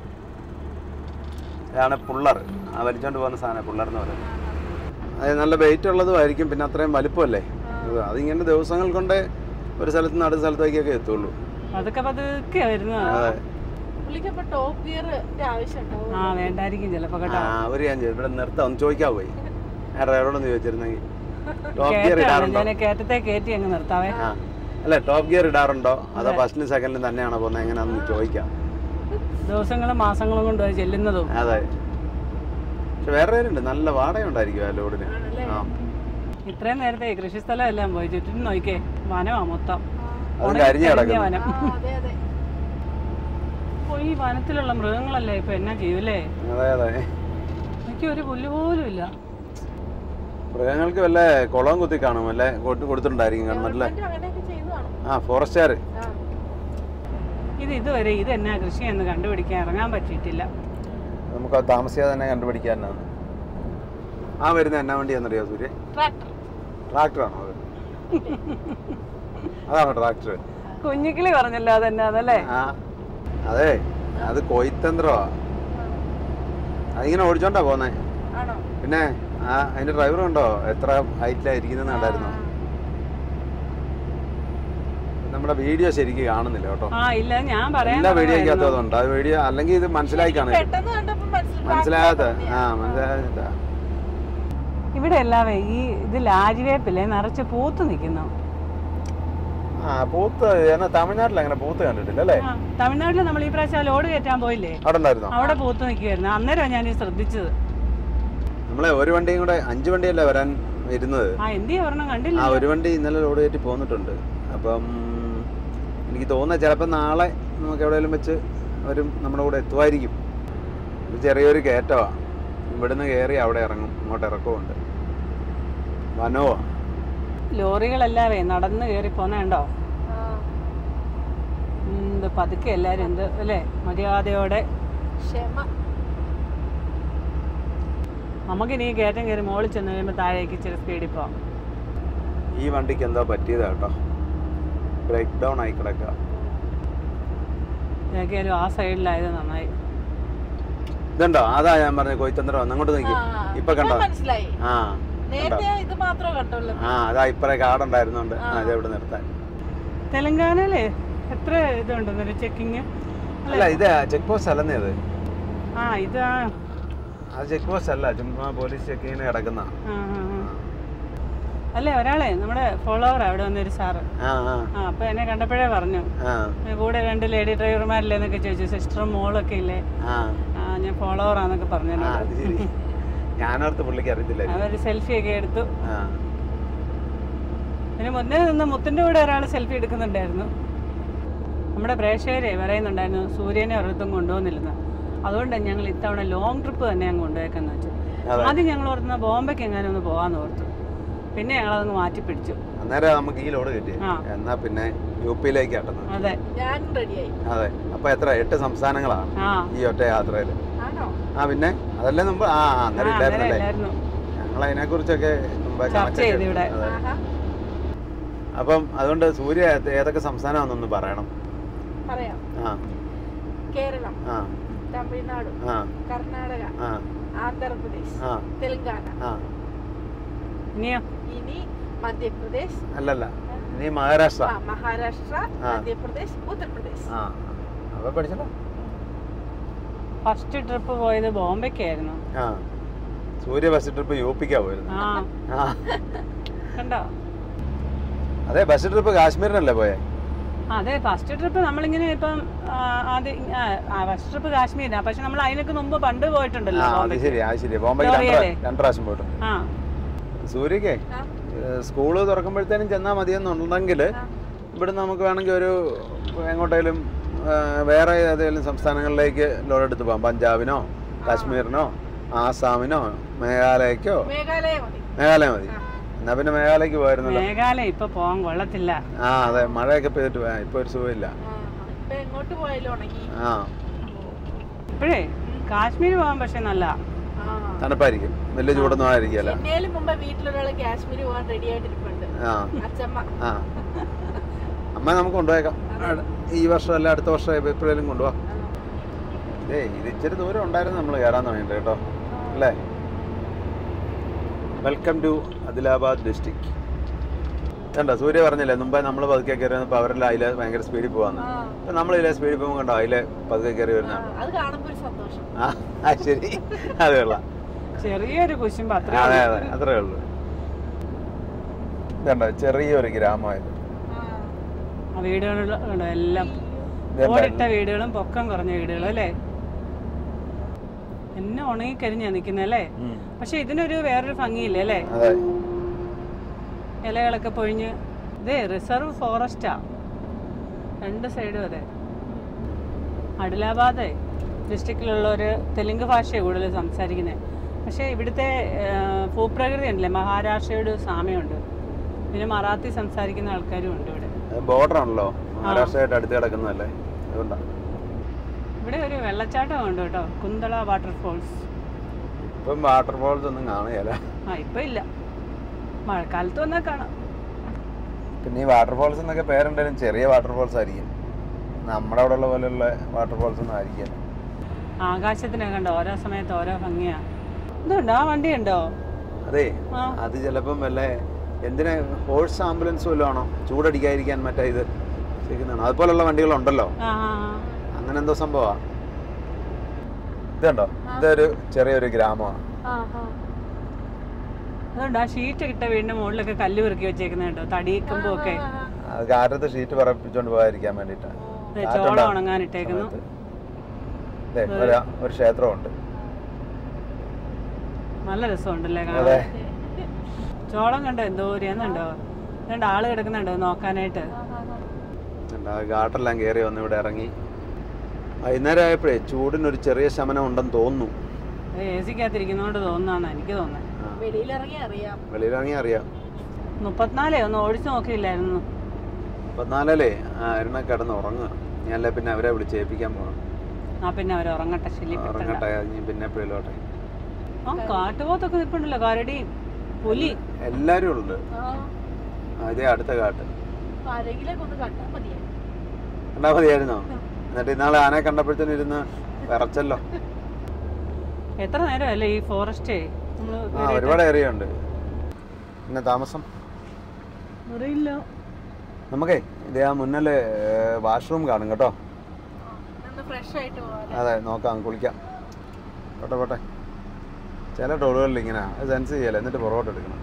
ഇതാണ് പുള്ളർ ആ വലിച്ചോണ്ട് പോകുന്ന സാധനം പുള്ളർ എന്ന് പറയുന്നത് അത് നല്ല വെയിറ്റ് ഉള്ളതും ആയിരിക്കും പിന്നെ അത്രയും വലുപ്പമല്ലേ അത് അതിങ്ങനെ ദിവസങ്ങൾ കൊണ്ട് ഒരു സ്ഥലത്ത് നിന്ന് അടുത്ത സ്ഥലത്തേക്കൊക്കെ എത്തുള്ളൂ അതൊക്കെ പതുക്കെ വരുന്നത് അതെ പുള്ളിക്കപ്പോ ടോപ്പ് ഗിയറിന്റെ ആവശ്യമുണ്ടാവും ആ വേണ്ടായിരിക്കും ചിലപ്പോ കേട്ടോ ആ ഒരു ഞാൻ ചെയ്തു. ഇവിടെ നിർത്താം ഒന്ന് ചോദിക്കാൻ പോയി ഞാൻ ഡ്രൈവറോടൊന്ന് ചോദിച്ചിരുന്നെങ്കിൽ ടോപ്പ് ഗിയർ കേറ്റാണ് ഇടാറുണ്ടോ ഞാൻ കയറ്റത്തെ കയറ്റി അങ്ങ് നിർത്താവേ ആ അല്ല ടോപ്പ് ഗിയർ ഇടാറുണ്ടോ അതോ ഫസ്റ്റിലും സെക്കൻഡിലും തന്നെയാണോ പോകുന്നത് എങ്ങനെയാണെന്ന് ചോദിക്കാം ദിവസങ്ങളും മാസങ്ങളും കൊണ്ട് അത് ചെല്ലുന്നതും അതെ പക്ഷെ വേറെ പേരുണ്ട് നല്ല വാടകയുണ്ടായിരിക്കും ആ ലോഡിന് ആ ഇത്രയും നേരത്തെ കൃഷി സ്ഥലം എല്ലാം പോയി ചുറ്റും നോക്കിക്കേ വനമാ മൊത്തം അതും കരിഞ്ഞ് കരിഞ്ഞ കിടക്കുന്നു വനം ആ, അതെ അതെ അപ്പൊ ഈ വനത്തിലുള്ള മൃഗങ്ങളല്ലേ ഇപ്പൊ എന്നാ ചെയ്യൂലേ അതെ അതെ എനിക്ക് ഒരു പുല്ല് പോലും ഇല്ല മൃഗങ്ങൾക്ക് വല്ല കുളം കുത്തി കാണും വല്ല കൊടു- കൊടുത്തിട്ടുണ്ടായിരിക്കും ഗവൺമെന്റിലെ ഗവൺമെന്റ് അങ്ങനെയൊക്കെ ചെയ്തു കാണും ആ ഫോറസ്റ്റുകാർ ആ. ഇത് ഇതുവരെ ഇത് എന്നാ കൃഷി എന്ന് കണ്ടുപിടിക്കാൻ ഇറങ്ങാൻ പറ്റിയിട്ടില്ല നമുക്ക് അത് താമസിയാതെ തന്നെ കണ്ടുപിടിക്കാനാണ് ആ വരുന്ന എന്നാ വണ്ടിയാണെന്നറിയോ സൂര്യ ട്രാക്ടർ ട്രാക്ടറാണോ അത് അതാണോ ട്രാക്ടർ കുഞ്ഞിക്കിളി പറഞ്ഞല്ലോ അതെന്നാന്നല്ലേ ആ അതെ അത് കൊയ്ത്തന്ത്രമാ അതിങ്ങനെ ഓടിച്ചോണ്ടാ പോന്നെ ആണോ പിന്നെ ആ അതിന്റെ ഡ്രൈവർ ഉണ്ടോ എത്ര ഹൈറ്റിലായിരിക്കുന്നെന്ന് കണ്ടായിരുന്നോ നമ്മുടെ വീഡിയോ ശരിക്ക് കാണുന്നില്ല കേട്ടോ ആ ഇല്ല ഞാൻ പറയാൻ എല്ലാ വീഡിയോക്കകത്തും തുടങ്ങായിരുന്നു. അതുണ്ട് ആ വീഡിയോ അല്ലെങ്കിൽ ഇത് മനസ്സിലായി കാണും പെട്ടെന്ന് കണ്ടപ്പോ മനസ്സിലായി മനസ്സിലാകാത്ത ആ മനസ്സിലാകാത്ത ഇവിടെ എല്ലാവേ ഈ ഇത് ലാജിവേപ്പില്ലേ നിറച്ച് പൂത്ത് നിൽക്കുന്നു ആ പൂത്ത് എന്നാ തമിഴ്നാട്ടിൽ അങ്ങനെ പൂത്ത് കണ്ടിട്ടില്ല അല്ലേ ആ, തമിഴ്നാട്ടിൽ നമ്മൾ ഈ പ്രാവശ്യം ലോഡ് കയറ്റാൻ പോയില്ലേ അവിടെ ഉണ്ടായിരുന്നോ അവിടെ പൂത്ത് നിൽക്കുമായിരുന്നു അന്നേരം ഞാൻ ഈ ശ്രദ്ധിച്ചത് നമ്മളെ ഒരു വണ്ടിയും കൂടെ അഞ്ച് വണ്ടിയല്ലേ വരാൻ വരുന്നത് ആ എന്തിയാ പറഞ്ഞ കണ്ടില്ല ആ ഒരു വണ്ടി ഇന്നലെ ലോഡ് കയറ്റി പോന്നിട്ടുണ്ട് അപ്പം എനിക്ക് തോന്നുന്നത് ചിലപ്പോൾ നാളെ നമുക്ക് എവിടെയെങ്കിലും വെച്ച് അവരും നമ്മുടെ കൂടെ എത്തുമായിരിക്കും ഇത് ചെറിയൊരു കയറ്റമാണ് ഇവിടുന്ന് കയറി അവിടെ ഇറങ്ങും ഇങ്ങോട്ട് ഇറക്കമുണ്ട് വനോവാ ലോറികളെല്ലാവേ നടന്ന് കയറി പോന്നേണ്ടോ എന്ത് പതുക്കെ എല്ലാരും എന്ത് അല്ലേ മര്യാദയോടെ ക്ഷമ നമുക്കിനി ഈ കയറ്റം കയറി മോളിൽ ചെന്ന് കഴിയുമ്പോൾ താഴേക്ക് ഇച്ചിരി സ്പീഡിൽ പോവാം ഈ വണ്ടിക്ക് എന്തോ പറ്റിയതാ കേട്ടോ ബ്രേക്ക് ഡൗൺ ആയി കിടക്കുക ഏതായാലും ആ സൈഡിലായത് നന്നായി ഇതുണ്ടോ അതാ ഞാൻ പറഞ്ഞ കൊയ്ത്തന്ത്രം അങ്ങോട്ട് നോക്കി ആ, ഇപ്പൊ കണ്ടോ മനസ്സിലായി ആ നേരത്തെ ഇത് മാത്രമേ കണ്ടുള്ളൂ ആ അതാ ഇപ്പറേ കാടുണ്ടായിരുന്നോണ്ട് ആ ഇത് ഇവിടെ നിർത്താൻ തെലങ്കാനയില് എത്ര ഇതുണ്ടെന്നൊരു ചെക്കിങ് അല്ല ഇത് ചെക്ക് പോസ്റ്റ് അല്ലെന്നേ അത് ആ ഇതാ അത് ചെക്ക് പോസ്റ്റ് അല്ല ചുമ്മാ പോലീസ് ചെക്കിങ്ങിന് കിടക്കുന്ന ആ, ആ, ആ. അല്ലേ ഒരാളെ നമ്മുടെ ഫോളോവർ അവിടെ വന്നൊരു സാറ് ആ ആ ആ അപ്പൊ എന്നെ കണ്ടപ്പോഴേ പറഞ്ഞു ആ കൂടെ രണ്ട് ലേഡി ഡ്രൈവർമാരില്ലേ എന്നൊക്കെ ചോദിച്ചു സിസ്റ്ററും മോളൊക്കെ ഇല്ലേ ആ ആ ഞാൻ ഫോളോവർ ആന്നൊക്കെ പറഞ്ഞു ആ അത് ശരി ഞാനോർത്ത് പുള്ളിക്ക് അറിയത്തില്ല അവർ സെൽഫി ഒക്കെ എടുത്തു ആ ഇതിന് മുന്നേ നിന്ന് മുത്തിന്റെ കൂടെ ഒരാൾ സെൽഫി എടുക്കുന്നുണ്ടായിരുന്നു നമ്മുടെ പ്രേക്ഷകരെ പറയുന്നുണ്ടായിരുന്നു സൂര്യനെ ഒരിടത്തും കൊണ്ടുപോകുന്നില്ലെന്ന് അതുകൊണ്ട് ഞങ്ങൾ ഇത്തവണ ലോങ് ട്രിപ്പ് തന്നെ അങ്ങ് കൊണ്ടുപോയേക്കെന്ന് വെച്ചു അതെ. ആദ്യം ഞങ്ങൾ ഓർത്തുന്ന ബോംബെക്ക് എങ്ങാനും ഒന്ന് പോകാന്ന് ഓർത്തു പിന്നെ ഞങ്ങൾ അതങ്ങ് മാറ്റി പിടിച്ചു അന്നേരം നമുക്ക് ഈ ലോഡ് കിട്ടി ആ. എന്നാ പിന്നെ യു പിയിലേക്ക് ആട്ടുന്നത് അതെ ഞാനും റെഡിയായി അതെ അപ്പൊ എത്ര എട്ട് സംസ്ഥാനങ്ങളാണ് ആ ഈ ഒറ്റ യാത്രയിൽ ആണോ ആ പിന്നെ അതല്ലേ മുമ്പ് ആ ആ, ആ, അന്നേരം അന്നേരം ഇല്ലായിരുന്നല്ലേ ഇല്ലായിരുന്നു ഞങ്ങൾ അതിനെ കുറിച്ചൊക്കെ മുമ്പ് ചർച്ച കണക്കൊക്കെ ചെയ്തു ഇവിടെ. അതെ. ആഹാ അപ്പം അതുകൊണ്ട് സൂര്യ ഏത് ഏതൊക്കെ സംസ്ഥാനമാണെന്നൊന്ന് പറയണം പറയാം ആ കേരളം ആ തമിഴ്നാട് ആ കർണാടക ആ ആന്ധ്രാപ്രദേശ് ആ തെലങ്കാന ആ ഇനിയോ ഇനി മധ്യപ്രദേശ് അല്ലല്ല ഇനി മഹാരാഷ്ട്ര ആ, മഹാരാഷ്ട്ര ആ. മധ്യപ്രദേശ് ഉത്തർപ്രദേശ് ആ അപ്പൊ പഠിച്ചല്ലോ ഫസ്റ്റ് ട്രിപ്പ് പോയത് ബോംബെക്കായിരുന്നു ആ സൂര്യ ബസ് ട്രിപ്പ് യു പിക്കാ പോയിരുന്നു ആ ആ കണ്ടോ അതെ ബസ് ട്രിപ്പ് കാശ്മീരിനല്ലേ പോയെ അതെ ഫസ്റ്റ് ട്രിപ്പ് നമ്മളിങ്ങനെ ഇപ്പം ആ, ആദ്യം ആ ഫസ്റ്റ് ട്രിപ്പ് കാശ്മീരാ പക്ഷെ നമ്മൾ അതിനൊക്കെ മുമ്പ് പണ്ട് പോയിട്ടുണ്ടല്ലോ ആ അത് ബോംബെക്ക്. ശരി അത് ശരി ബോംബെക്ക് രണ്ട് ലോറിയല്ലേ? പ്രാ- രണ്ട് പ്രാവശ്യം പോയിട്ടു ആ സൂര്യക്കേ ആ. സ്കൂള് തുറക്കുമ്പോഴത്തേനും ചെന്നാൽ മതിയെന്നുണ്ടെങ്കിൽ ഇവിടുന്ന് നമുക്ക് വേണമെങ്കിൽ ഒരു എങ്ങോട്ടേലും ആ, വേറെ ഏതെങ്കിലും സംസ്ഥാനങ്ങളിലേക്ക് ലോഡ് എടുത്ത് പോകാം പഞ്ചാബിനോ കാശ്മീരിനോ ആസാമിനോ മേഘാലയക്കോ മേഘാലയ മതി മേഘാലയ മതി ആ. എന്നാ പിന്നെ മേഘാലയക്ക് പോയിരുന്നല്ലോ മേഘാലയ ഇപ്പൊ പോകാൻ കൊള്ളത്തില്ല ആ അതെ മഴയൊക്കെ പെയ്തിട്ട് പോയാ ഇപ്പൊ ഒരു സുഖമില്ല ആ, ഇപ്പൊ എങ്ങോട്ട് പോയാലും ഉണങ്ങി ആ ഇപ്പോഴേ കാശ്മീർ പോകാൻ പക്ഷെ നല്ല ആ. തണുപ്പായിരിക്കും വലിയ ചൂടൊന്നും ആയിരിക്കല്ല എന്നേലും മുമ്പ് വീട്ടിലൊരാള് കാശ്മീർ പോകാൻ റെഡി ആയിട്ടിരിപ്പുണ്ട് ആ അച്ചമ്മ ആ അമ്മ നമുക്ക് കൊണ്ടുപോയേക്കാം അട്- ഈ വർഷം അല്ല അടുത്ത വർഷം എപ്പോഴേലും കൊണ്ടുപോവാം ഇതേ ഇത് ഇച്ചിരി ദൂരം ഉണ്ടായിരുന്നു നമ്മൾ കയറാൻ തുടങ്ങിയിട്ട് കേട്ടോ അല്ലേ വെൽക്കം ടു ആദിലാബാദ് ഡിസ്ട്രിക്ട് കണ്ടോ സൂര്യ പറഞ്ഞില്ലേ മുമ്പേ നമ്മൾ പതുക്കെ കയറി വന്നപ്പോൾ അവരെല്ലാം അതിലെ ഭയങ്കര സ്പീഡിൽ പോവാന്ന് ആ. അപ്പം നമ്മൾ ഇതിലെ സ്പീഡിൽ പോകുമ്പോൾ കണ്ടോ അതിലെ പതുക്കെ കയറി ആ, വരുന്നതാണ് അത് കാണുമ്പോ ഒരു സന്തോഷം ആ ആ, ശരി അത് കൊള്ളാം ചെറിയൊരു കുശുമ്പ് അത്ര അതെ അതെ അത്രേ ഉള്ളൂ കണ്ടോ ചെറിയൊരു ഗ്രാമമായത് ആ. ആ വീടുകളുണ്ട് എല്ലാം ഇതെന്താ? ഓടിട്ട വീടുകളും പൊക്കം കുറഞ്ഞ വീടുകളും അല്ലേ എന്നെ ഉണങ്ങിക്കരിഞ്ഞാ നിൽക്കുന്നത് അല്ലേ ഉം. പക്ഷെ ഇതിനൊരു വേറൊരു ഭംഗിയില്ലേ അല്ലേ അതെ ഇലകളൊക്കെ പൊഴിഞ്ഞ് ഇതേ റിസർവ് ഫോറസ്റ്റാ രണ്ട് സൈഡും അതെ അഡിലാബാദ് ഡിസ്ട്രിക്റ്റിലുള്ളവർ തെലുങ്ക് ഭാഷയാണ് കൂടുതൽ സംസാരിക്കുന്നത് പക്ഷേ ഇവിടുത്തെ ആ, ഭൂപ്രകൃതി ഉണ്ടല്ലേ മഹാരാഷ്ട്രയുടെ സാമ്യമുണ്ട് പിന്നെ മറാത്തി സംസാരിക്കുന്ന ആൾക്കാരും ഉണ്ട് ഇവിടെ ബോർഡർ ആണല്ലോ മഹാരാഷ്ട്രയായിട്ട് അടുത്ത് കിടക്കുന്നതല്ലേ അതുകൊണ്ടാണ് ഇവിടെ ഒരു വെള്ളച്ചാട്ടം ഉണ്ട് കേട്ടോ കുന്തള വാട്ടർഫോൾസ് ഇപ്പം വാട്ടർഫോൾസ് ഒന്നും കാണുകയല്ല ആ ഇപ്പം ഇല്ല മഴക്കാലത്ത് വന്നാൽ കാണാം പിന്നെ ഈ വാട്ടർഫോൾസ് എന്നൊക്കെ പേരുണ്ടെങ്കിലും ചെറിയ വാട്ടർഫോൾസ് ആയിരിക്കും നമ്മുടെ അവിടെ ഉള്ള പോലെയുള്ള വാട്ടർഫോൾസ് ഒന്നും ആയിരിക്കില്ല ആകാശത്തിനൊക്കെ കണ്ടോ ഓരോ സമയത്ത് ഓരോ ഭംഗിയാ ഇതുണ്ടോ ആ വണ്ടി ഉണ്ടോ അതെ ആ അത് ചിലപ്പം വല്ല എന്തിനാ ഹോഴ്സ് ആംബുലൻസ് വല്ലതും ആണോ ചൂടടിക്കാതിരിക്കാൻ മറ്റേ ഇത് ചെയ്യുന്നതാണോ അതുപോലുള്ള വണ്ടികളുണ്ടല്ലോ ആ ആ, ആ. അങ്ങനെ എന്തോ സംഭവമാ ഇതുണ്ടോ ഇതൊരു ചെറിയൊരു ഗ്രാമമാണ് ആ, ആ. അതുകൊണ്ട് ആ ഷീറ്റ് ഇട്ട വീടിന്റെ മുകളിലൊക്കെ കല്ല് പെറുക്കി വെച്ചേക്കുന്നത് കേട്ടോ തടിയിക്കുമ്പോ ഒക്കെ ആ, ആ. അത് കാറ്റത്ത് ഷീറ്റ് പറപ്പിച്ചോണ്ട് പോകാതിരിക്കാൻ വേണ്ടിയിട്ടാണ് ദേ ചോളം ഉണങ്ങാൻ ഇട്ടേക്കുന്നു ദേ, ഒരു ഒരു ക്ഷേത്രമുണ്ട് നല്ല രസമുണ്ടല്ലേ അതെ കാണാൻ ചോളം കണ്ടോ എന്തോ എന്നുണ്ടോ രണ്ട് ആള് കിടക്കുന്നുണ്ടോ നോക്കാനായിട്ട് ഉണ്ട്. ആ ഘാട്ടെല്ലാം കയറി വന്ന് ഇവിടെ ഇറങ്ങി വൈകുന്നേരം ആയപ്പോഴേ ചൂടിനൊരു ചെറിയ ശമനം ഉണ്ടെന്ന് തോന്നുന്നു എ സിക്കകത്തിരിക്കുന്നോണ്ട് തോന്നുന്നാണ് എനിക്ക് തോന്നുന്നത് ആ, വെളിയിലിറങ്ങി അറിയാം വെളിയിലിറങ്ങി അറിയാം മുപ്പത്തിനാലേ ഒന്ന് ഓടിച്ചു നോക്കിയില്ലായിരുന്നു പതിനാലല്ലേ ആ അരുണ കിടന്ന് ഉറങ്ങുക ഞാനല്ലേ പിന്നെ അവരെ വിളിച്ച് ഏൽപ്പിക്കാൻ പോകണം ആ പിന്നെ അവർ ഉറങ്ങട്ടെ ശല്യപ്പെട്ടണ്ട ഉറങ്ങട്ടെ ഇനി പിന്നെ എപ്പോഴോട്ടെ ആ കാട്ടുപോത്തൊക്കെ നിൽപ്പുണ്ടല്ലോ കരടിയും പുലി എല്ലാവരും ഉണ്ട് ആ, ആ, ഇതേ അടുത്ത കാട്ട് ആരെങ്കിലൊക്കെ ഒന്ന് കണ്ടാ മതിയായി കണ്ടാ മതിയായിരുന്നോ എന്നിട്ട് ഇന്നാളെ ആനെ കണ്ടപ്പോഴത്തേനും ഇരുന്ന് വിറച്ചല്ലോ എത്ര നേരമല്ലേ ഈ ഫോറസ്റ്റ് ആ ഒരുപാട് ഏരിയ ഉണ്ട് പിന്നെ താമസം അറിയില്ല നമുക്കേ ഇത് ആ മുന്നിൽ വാഷ്റൂം കാണും കേട്ടോ ഫ്രഷ് ആയിട്ട് പോവാം അതെ നോക്കാം കുളിക്കാം പോട്ടെ പോട്ടെ ചില ടോളുകളിൽ ഇങ്ങനെ അത് സെൻസ് ചെയ്യല എന്നിട്ട് പുറകോട്ട് എടുക്കണം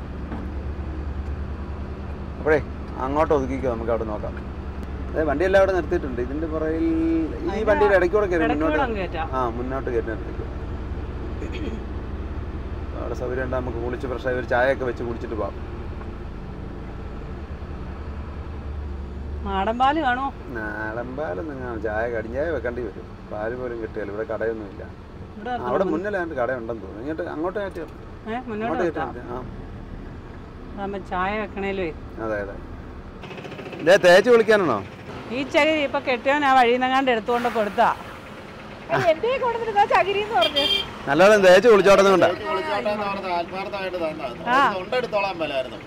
അപ്പോഴേ അങ്ങോട്ട് ഒതുക്കിക്കോ നമുക്ക് അവിടെ നോക്കാം അതെ വണ്ടിയെല്ലാം അവിടെ നിർത്തിയിട്ടുണ്ട് ഇതിന്റെ പുറകിൽ ഈ വണ്ടിയുടെ ഇടയ്ക്കൂടെ കയറി ഇടയ്ക്കൂടെ മുന്നോട്ട് അങ്ങ് കയറ്റാം. ആ മുന്നോട്ട് കയറ്റി നിർത്തിക്കോ അവിടെ സൗകര്യം ഉണ്ട് നമുക്ക് കുളിച്ച് ഫ്രഷായി ഒരു ചായയൊക്കെ വെച്ച് കുടിച്ചിട്ട് പോവാം നാടൻ പാല് കാണുമോ നാടൻ പാലൊന്നും കാണും ചായ കടിഞ്ഞായ വെക്കേണ്ടി വരും പാല് പോലും കിട്ടിയാലും ഇവിടെ കടയൊന്നുമില്ല ഇവിടെ ആ, അവിടെ മുന്നിലാണ്ട് കടയുണ്ടെന്ന് തോന്നുന്നു ഇങ്ങോട്ട് അങ്ങോട്ട് കയറ്റി ഏ മുന്നോട്ട് അങ്ങോട്ട് വെക്കാം കയറ്റി ആ അതാകുമ്പോ ചായ വെക്കണേലേ അതെ അതെ ഇതേ തേച്ച് വിളിക്കാനാണോ ഈ ചകിരി ഇപ്പൊ കെട്ടിയവൻ ആ വഴിയിൽ നിന്നങ്ങാണ്ട് എടുത്തുകൊണ്ട് കൊടുത്താ എന്റെ കൊടുത്തിരുന്ന ചകിരി എന്ന് പറഞ്ഞു നല്ലപോലെ തേച്ച് വിളിച്ചോടുന്നുണ്ട് ആ തൊണ്ടെടുത്തോളാൻ മേലായിരുന്നു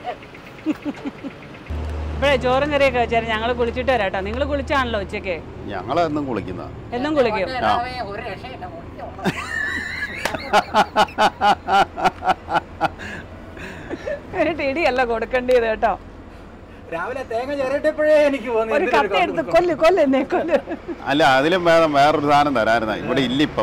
ഇപ്പോഴേ ചോറും കറിയൊക്കെ വെച്ചായിരുന്നു ഞങ്ങൾ കുളിച്ചിട്ട് വരാം കേട്ടോ നിങ്ങൾ കുളിച്ചാണല്ലോ ഉച്ചയ്ക്ക് ഞങ്ങളെന്നും കുളിക്കുന്ന എന്നും കുളിക്കും എന്നിട്ട് ഇടിയല്ല കൊടുക്കേണ്ടത് കേട്ടോ രാവിലെ തേങ്ങ ചിരട്ടപ്പോഴേ എനിക്ക് തോന്നി ഒരു എന്തിനൊരു കത്തി എടുത്ത് കൊല്ല് കൊല്ല് എന്നെ കൊല്ല് അല്ല അതിലും ഭേദം വേറൊരു സാധനം തരായിരുന്ന ഇവിടെ ഇല്ലിപ്പം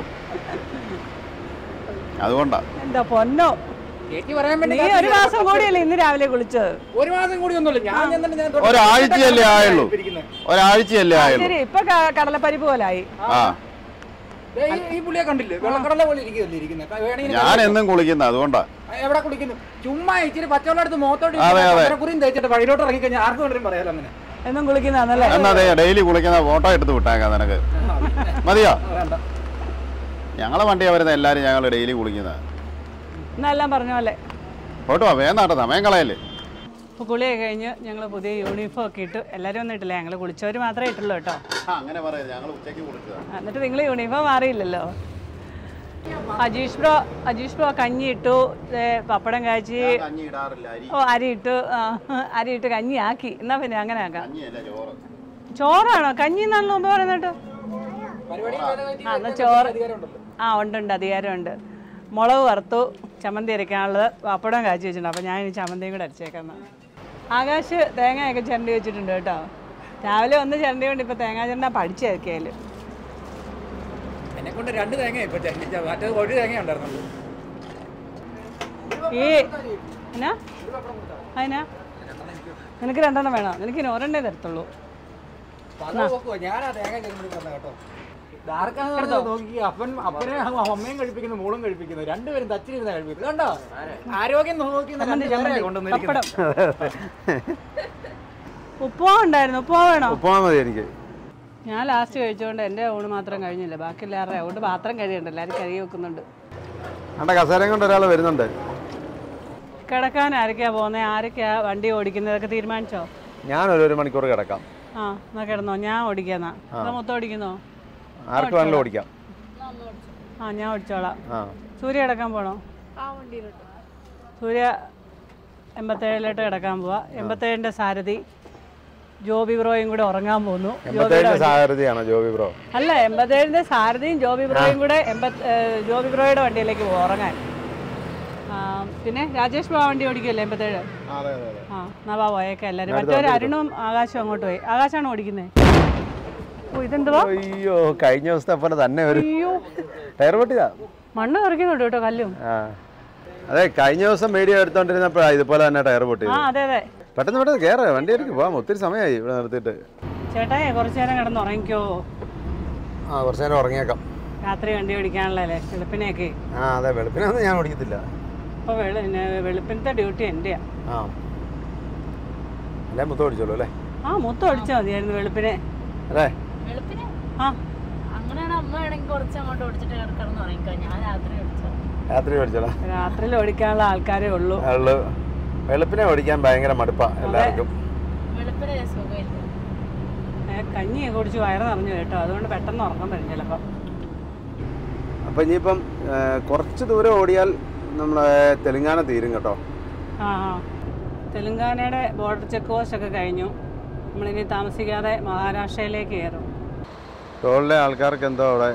അതുകൊണ്ടാ എന്താ പൊന്നോ ചേച്ചി പറയാൻ വേണ്ടി നീ ഒരു മാസം കൂടിയല്ലേ ഇന്ന് രാവിലെ കുളിച്ചത് ഒരു മാസം കൂടി ഒന്നുമില്ല ഞാൻ ചെന്നിട്ട് ഞാൻ തൊട്ട് ഒരാഴ്ചയല്ലേ ആയുള്ളൂ ഇരിക്കുന്നെ. ഒരാഴ്ചയല്ലേ ആയുള്ളൂ ശരി ഇപ്പൊ ക- കടലപ്പരിപ്പ് പോലായി ആ ദേ ഈ- ഈ പുള്ളിയെ കണ്ടില്ലേ വെള്ളക്കടല പോലെ ഇരിക്കുമല്ലേ ഇരിക്കുന്നത് വേണമെങ്കിൽ ഞാൻ എന്നും കുളിക്കുന്ന അതുകൊണ്ടാ എവിടെ കുളിക്കുന്നു ചുമ്മാ ഇച്ചിരി പച്ചവെള്ളം എടുത്ത് മുഖത്തോട്ട് അതെ, അതെ. കുറിയും തേച്ചിട്ട് വഴിയിലോട്ട് ഇറങ്ങി കഴിഞ്ഞാൽ ആർക്കും വേണമെങ്കിലും പറയാലോ അങ്ങനെ എന്നും കുളിക്കുന്നതാണല്ലേ എന്നാ അതെ ഡെയിലി കുളിക്കുന്ന ഫോട്ടോ എടുത്ത് വിട്ടേക്കാം നിനക്ക് മതിയോ വേണ്ട ഞങ്ങളെ വണ്ടിയാ വരുന്ന എല്ലാരും ഞങ്ങൾ ഡെയിലി കുളിക്കുന്നത് എന്നെല്ലാം പറഞ്ഞ പോലെ പോട്ടോ വേന്നാട്ടെ സമയം കളയല്ലേ ഇപ്പോൾ കുളിയൊക്കെ കഴിഞ്ഞ് ഞങ്ങൾ പുതിയ യൂണിഫോം ഒക്കെ ഇട്ടു എല്ലാവരും ഒന്നും ഇട്ടില്ല ഞങ്ങൾ കുളിച്ചവർ മാത്രമേ ഇട്ടുള്ളൂ കേട്ടോ അങ്ങനെ പറയാം ഞങ്ങൾ ഉച്ചയ്ക്ക് കുളിച്ചതാ ആ, എന്നിട്ട് നിങ്ങൾ യൂണിഫോം മാറിയില്ലല്ലോ അജീഷ് ബ്രോ അജീഷ് ബ്രോ കഞ്ഞി ഇട്ടു ദേ പപ്പടം കാച്ചി കഞ്ഞി ഇടാറില്ല അരി ഓ അരി ഇട്ടു ആ, അരി ഇട്ട് കഞ്ഞി ആക്കി എന്നാ പിന്നെ അങ്ങനെ ആക്കാം കഞ്ഞിയല്ല ചോറ് ചോറാണോ കഞ്ഞി എന്നാണല്ലോ മുമ്പ് പറയുന്നത് കേട്ടോ പരിപാടി ആ എന്നാ ചോറ് അധികാരമുണ്ടല്ലോ ആ ഉണ്ട് ഉണ്ട് അധികാരമുണ്ട് മുളക് വറുത്തു ചമ്മന്തി അരയ്ക്കാനുള്ളത് പപ്പടം കാച്ചി വെച്ചിട്ടുണ്ട് അപ്പോൾ ഞാൻ ഇനി ചമ്മന്തിയും കൂടെ അരച്ചേക്കാം ആകാശ് തേങ്ങയൊക്കെ ചിരണ്ടി വെച്ചിട്ടുണ്ട് കേട്ടോ രാവിലെ ഒന്ന് ചിരണ്ടി കൊണ്ട് ഇപ്പോൾ തേങ്ങാ ചിരണ്ട പഠിച്ചേക്കയില് എന്നെ കൊണ്ട് രണ്ട് തേങ്ങ ഇപ്പൊ ചെല്ലിച്ച മറ്റേത് ഒരു തേങ്ങ ഉണ്ടായിരുന്നുള്ളൂ ഈ എന്നാ അതിനാ നിനക്ക് രണ്ടെണ്ണം വേണോ നിനക്ക് ഇനി ഒരെണ്ണേ തരത്തുള്ളൂ പല നോക്കുവോ ഞാനാ തേങ്ങ ചെല്ലുമ്പോൾ പറഞ്ഞ കേട്ടോ ആർക്കാന്ന് പറഞ്ഞാൽ നോക്കി അപ്പൻ അപ്പനെ അമ്മയും കഴിപ്പിക്കുന്നു മോളും കഴിപ്പിക്കുന്നു രണ്ടുപേരും തച്ചിരുന്ന കഴിപ്പിക്കുന്നു കണ്ടോ ആരോഗ്യം നോക്കി ചമ്മന്തി ചമ്മന്തി കൊണ്ടുവന്നിരിക്കുന്നത് പപ്പടം ഉപ്പുമാവ് ഉണ്ടായിരുന്നു ഉപ്പുമാവ് വേണോ ഉപ്പുമാ മതി എനിക്ക് ഞാൻ ലാസ്റ്റ് കഴിച്ചുകൊണ്ട് എൻ്റെ ഊണ് മാത്രം കഴിഞ്ഞില്ല ബാക്കി എല്ലാവരുടെ അതുകൊണ്ട് പാത്രം കഴിയണ്ട എല്ലാവരും കഴുകി വെക്കുന്നുണ്ട് അണ്ട കസേരയും കൊണ്ട് ഒരാൾ വരുന്നുണ്ട് കിടക്കാൻ ആരൊക്കെയാ പോകുന്നത് ആരൊക്കെയാ വണ്ടി ഓടിക്കുന്നതൊക്കെ തീരുമാനിച്ചോ ഞാനൊരു ഒരു മണിക്കൂർ കിടക്കാം ആ എന്നാ കിടന്നോ ഞാൻ ഓടിക്കാന്നാ എന്നാ മൊത്തം ഓടിക്കുന്നോ ആർക്ക് വേണമെങ്കിലും ഓടിക്കാം ആ ഞാൻ ഓടിച്ചോളാം ആ സൂര്യ കിടക്കാൻ പോണോ ആ വണ്ടിയിലോട്ട് സൂര്യ എൺപത്തേഴിലോട്ട് കിടക്കാൻ പോവാ എൺപത്തേഴിൻ്റെ സാരഥി ജോബി ബ്രോയും കൂടെ ഉറങ്ങാൻ പോകുന്നു ജോബിയുടെ എൺപത്തേഴിന്റെ സാരഥിയാണോ ജോബി ബ്രോ അല്ല എൺപത്തേഴിൻ്റെ സാരഥിയും ജോബി ബ്രോയും കൂടെ എൺപത് ഏഹ്, ജോബി ബ്രോയുടെ വണ്ടിയിലേക്ക് പോകും ഉറങ്ങാൻ ആ, പിന്നെ രാജേഷ് ബാബു വണ്ടി ഓടിക്കുമല്ലേ എൺപത്തേഴ് അതെ അതെ അതെ ആ എന്നാ ബാ പോയേക്കാം എല്ലാവരും മറ്റൊരു അരുണും ആകാശവും അങ്ങോട്ട് പോയി ആകാശാണോ ഓടിക്കുന്നത് ഓ ഇതെന്തുവാ അയ്യോ കഴിഞ്ഞ ദിവസത്തെ പോലെ തന്നെ ഒരു അയ്യോ ടയർ പൊട്ടിയതാ മണ്ണ് നിറയ്ക്കുന്നുണ്ട് കേട്ടോ കല്ലും ആ അതെ കഴിഞ്ഞ ദിവസം വീഡിയോ എടുത്തോണ്ടിരുന്നപ്പോഴാ ഇതുപോലെ തന്നെ ടയർ ആ പൊട്ടിയത് അതെ അതെ പെട്ടെന്ന് പെട്ടെന്ന് കയറ വണ്ടി എടുക്ക് പോവാം ഒത്തിരി സമയമായി ഇവിടെ നിർത്തിയിട്ട് ചേട്ടായി കുറച്ചു നേരം കിടന്ന് ഉറങ്ങിക്കോ ആ കുറച്ച് നേരം ഉറങ്ങിയേക്കാം രാത്രി വണ്ടി ഓടിക്കാനുള്ളതല്ലേ വെളുപ്പിനെയൊക്കെ ആ അതെ വെളുപ്പിനൊന്നും ഞാൻ ഓടിക്കത്തില്ല അപ്പോൾ വെളു പിന്നെ വെളുപ്പിനത്തെ ഡ്യൂട്ടി എൻ്റെയാ ആ അല്ലേ മുത്തം ഓടിച്ചോളൂ അല്ലേ ആ മൊത്തം അടിച്ചാൽ മതിയായിരുന്നു വെളുപ്പിനെ അല്ലേ വെളുപ്പിന് ആ അങ്ങനെയാണ് അമ്മ വേണമെങ്കിൽ കുറച്ച് അങ്ങോട്ട് ഓടിച്ചിട്ട് കിടക്കണം ഉറങ്ങിക്കോ ഞാൻ രാത്രി ഓടിച്ചോ രാത്രി ഓടിച്ചോളാം രാത്രിയിൽ ഓടിക്കാനുള്ള ആൾക്കാരേ ഉള്ളൂ ഉള്ളു വെളുപ്പിനെ ഓടിക്കാൻ ഭയങ്കര മടുപ്പാ എല്ലാവർക്കും വെളുപ്പിന് സുഖമില്ല ഏ, കഞ്ഞിയൊക്കെ കുടിച്ച് വയറ് നിറഞ്ഞു കേട്ടോ അതുകൊണ്ട് പെട്ടെന്ന് ഉറക്കം വരും ചിലപ്പോൾ അപ്പം ഇനിയിപ്പം ഏ, കുറച്ച് ദൂരം ഓടിയാൽ നമ്മളെ തെലുങ്കാന തീരും കേട്ടോ ആ ആ തെലുങ്കാനയുടെ ബോർഡർ ചെക്ക് പോസ്റ്റ് ഒക്കെ കഴിഞ്ഞു നമ്മളിനി താമസിക്കാതെ മഹാരാഷ്ട്രയിലേക്ക് കയറും ടോളിലെ ആൾക്കാർക്ക് എന്തോ അവിടെ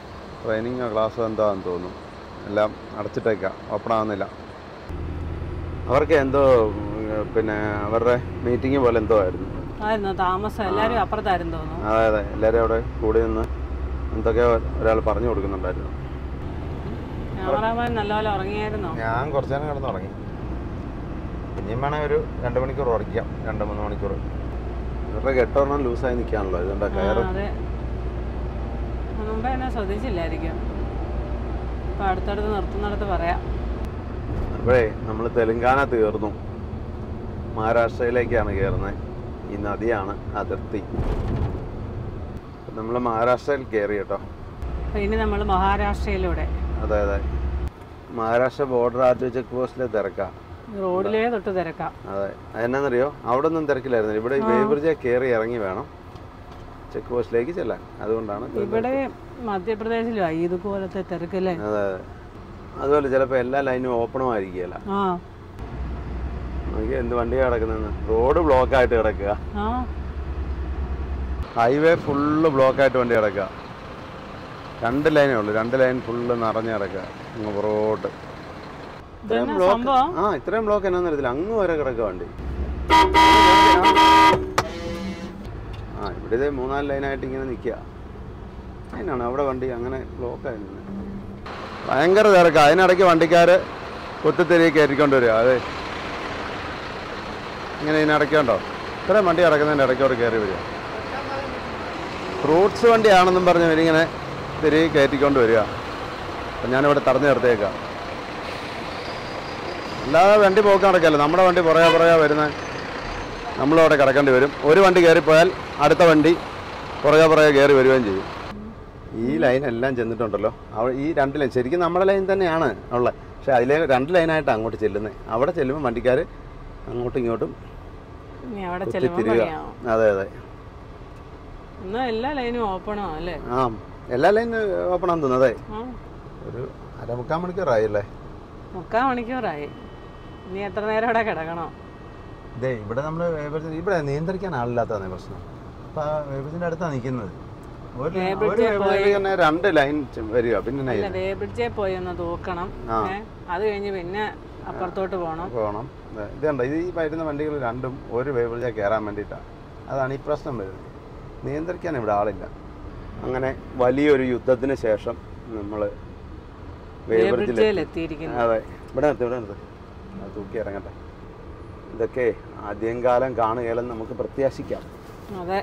ട്രെയിനിങ്ങോ ക്ലാസ്സോ എന്തോ ആണെന്ന് തോന്നുന്നു എല്ലാം അടച്ചിട്ടേക്കാം ഓപ്പൺ ആവുന്നില്ല അവർക്ക് എന്തോ ഉം, പിന്നെ അവരുടെ മീറ്റിംഗ് പോലെ എന്തോ ആയിരുന്നു ആയിരുന്നു താമസം എല്ലാവരും അപ്പുറത്തായിരുന്നു തോന്നുന്നു അതെ അതെ എല്ലാവരും അവിടെ കൂടി നിന്ന് എന്തൊക്കെയോ ഒരാൾ പറഞ്ഞു കൊടുക്കുന്നുണ്ടായിരുന്നു ക്യാമറാമാൻ നല്ലപോലെ ഉറങ്ങിയായിരുന്നോ ഞാൻ കുറച്ചു നേരം കിടന്ന് ഉറങ്ങി ഇനിയും വേണേൽ ഒരു രണ്ട് മണിക്കൂർ ഉറക്കാം രണ്ട് മൂന്ന് മണിക്കൂർ ഇവരുടെ കെട്ടൊരെണ്ണം ലൂസായി നിൽക്കാണല്ലോ ഇതുകൊണ്ടാ ആ, കയറ് അതെ മുമ്പേ എന്നെ ശ്രദ്ധിച്ചില്ലായിരിക്കും അപ്പൊ അടുത്തടുത്ത് നിർത്തുന്നിടത്ത് പറയാം അപ്പോഴേ നമ്മൾ തെലുങ്കാന തീർന്നു മഹാരാഷ്ട്രയിലേക്കാണ് കയറുന്നത് ഈ നദിയാണ് അതിർത്തി നമ്മൾ മഹാരാഷ്ട്രയിൽ കയറി കേട്ടോ അപ്പൊ ഇനി നമ്മൾ മഹാരാഷ്ട്രയിലൂടെ അതെ അതെ മഹാരാഷ്ട്ര ബോർഡർ ആർ ചെക്ക് പോസ്റ്റിലെ തിരക്കാം റോഡിലേ തൊട്ട് തിരക്കാം അതെ അതെന്നാന്നറിയോ അവിടെ ഒന്നും തിരക്കില്ലായിരുന്നു ഇവിടെ ഈ വേബ്രിഡ്ജ് കയറി ഇറങ്ങി വേണം ചെക്ക് പോസ്റ്റിലേക്ക് ചെല്ലാൻ അതുകൊണ്ടാണ് ഇത് ഇവിടെ മധ്യപ്രദേശിലും ഇതുപോലത്തെ തിരക്കല്ലേ അതെ അതെ അതുപോലെ ചിലപ്പോൾ എല്ലാ ലൈനും ഓപ്പണും ആയിരിക്കുകയില്ല ആ നോക്കി എന്ത് വണ്ടിയാണ് കിടക്കുന്നതെന്ന് റോഡ് ബ്ലോക്ക് ആയിട്ട് കിടക്കുക ആ ഹൈവേ ഫുള്ള് ബ്ലോക്ക് ആയിട്ട് വണ്ടി കിടക്കുക രണ്ട് ലൈനേ ഉള്ളൂ രണ്ട് ലൈൻ ഫുള്ള് നിറഞ്ഞ് കിടക്കുക അങ്ങ് പുറകോട്ട് ഇത്രയും ഇതെന്നാ ബ്ലോക്ക് സംഭവം ആ ഇത്രയും ബ്ലോക്ക് എന്നാന്ന് അറിയത്തില്ല അങ്ങ് വരെ കിടക്കുക വണ്ടി ആ ഇവിടെ ഇതേ മൂന്നാല് ലൈനായിട്ട് ഇങ്ങനെ നിൽക്കുക അതിനാണ് അവിടെ വണ്ടി അങ്ങനെ ബ്ലോക്കായി നിന്ന് ഭയങ്കര തിരക്കാ അതിനിടയ്ക്ക് വണ്ടിക്കാർ കുത്തിത്തിരി കയറ്റിക്കൊണ്ട് വരിക അതെ ഇങ്ങനെ ഇതിനിടയ്ക്ക് ഉണ്ടോ ഇത്രയും വണ്ടി കിടക്കുന്നതിൻ്റെ ഇടയ്ക്കോട് കയറി വരിക ഫ്രൂട്ട്സ് വണ്ടിയാണെന്നും പറഞ്ഞ് ഇവരിങ്ങനെ തിരികെ കയറ്റിക്കൊണ്ട് വരിക അപ്പം ഞാനിവിടെ തടഞ്ഞു നിർത്തിയേക്കാം അല്ലാതെ വണ്ടി പോക്ക് നടക്കല്ല നമ്മുടെ വണ്ടി പുറകെ പുറകെ വരുന്ന നമ്മളവിടെ കിടക്കേണ്ടി വരും ഒരു വണ്ടി കയറിപ്പോയാൽ അടുത്ത വണ്ടി പുറകെ പുറകെ കയറി വരികയും ചെയ്യും ഈ ലൈൻ എല്ലാം ചെന്നിട്ടുണ്ടല്ലോ അവിടെ ഈ രണ്ട് ലൈൻ ശരിക്കും നമ്മുടെ ലൈൻ തന്നെയാണ് ഉള്ളത് പക്ഷേ അതിലെ രണ്ട് ലൈനായിട്ട് അങ്ങോട്ട് ചെല്ലുന്നത് അവിടെ ചെല്ലുമ്പോൾ വണ്ടിക്കാർ അങ്ങോട്ടും ഇങ്ങോട്ടും ഇനി അവിടെ കുത്തി ചെല്ലുമ്പോൾ തിരിയുക പണിയാവും അതെ അതെ എന്നാ എല്ലാ ലൈനും ഓപ്പണോ അല്ലേ ആ എല്ലാ ലൈൻ ഓപ്പൺ ആണെന്ന് തോന്നുന്നു അതെ ആ ഒരു അരമുക്കാൽ മണിക്കൂറായി അല്ലേ മുക്കാൽ മണിക്കൂറായി ഇനി എത്ര നേരം ഇവിടെ കിടക്കണോ ഇതേ ഇവിടെ നമ്മൾ ഇവിടെ നിയന്ത്രിക്കാൻ ആളില്ലാത്തതാണ് പ്രശ്നം അപ്പൊ ആ വേബിജിന്റെ അടുത്താണ് നിൽക്കുന്നത് ഒരു വേ ഒരു ബ്രിഡ്ജിൽ വേ പോയി- ബ്രിഡ്ജിൽ തന്നെ രണ്ട് ലൈൻ വരിക പിന്നെ എന്നാ അല്ല ചെയ്യുന്നത്? വേ ബ്രിഡ്ജിൽ പോയി ഒന്ന് തൂക്കണം ആ. ഏ അത് കഴിഞ്ഞ് പിന്നെ അപ്പുറത്തോട്ട് പോകണം പോകണം ദേ, ഇത് കണ്ടോ ഇത് ഈ വരുന്ന വണ്ടികൾ രണ്ടും ഒരു വേ ബ്രിഡ്ജിൽ കയറാൻ വേണ്ടിയിട്ടാണ് അതാണ് ഈ പ്രശ്നം വരുന്നത് നിയന്ത്രിക്കാൻ ഇവിടെ ആളില്ല അങ്ങനെ വലിയൊരു യുദ്ധത്തിന് ശേഷം നമ്മൾ വേ ബ്രിഡ്ജിൽ എത്തിയിരിക്കുന്നു അതെ ഇവിടെ നിർത്തി ഇവിടെ നിർത്തി അത് തൂക്കി ഇറങ്ങട്ടെ ഇതൊക്കെ ആദ്യം കാലം കാണുകയില്ലെന്ന് നമുക്ക് പ്രത്യാശിക്കാം അതെ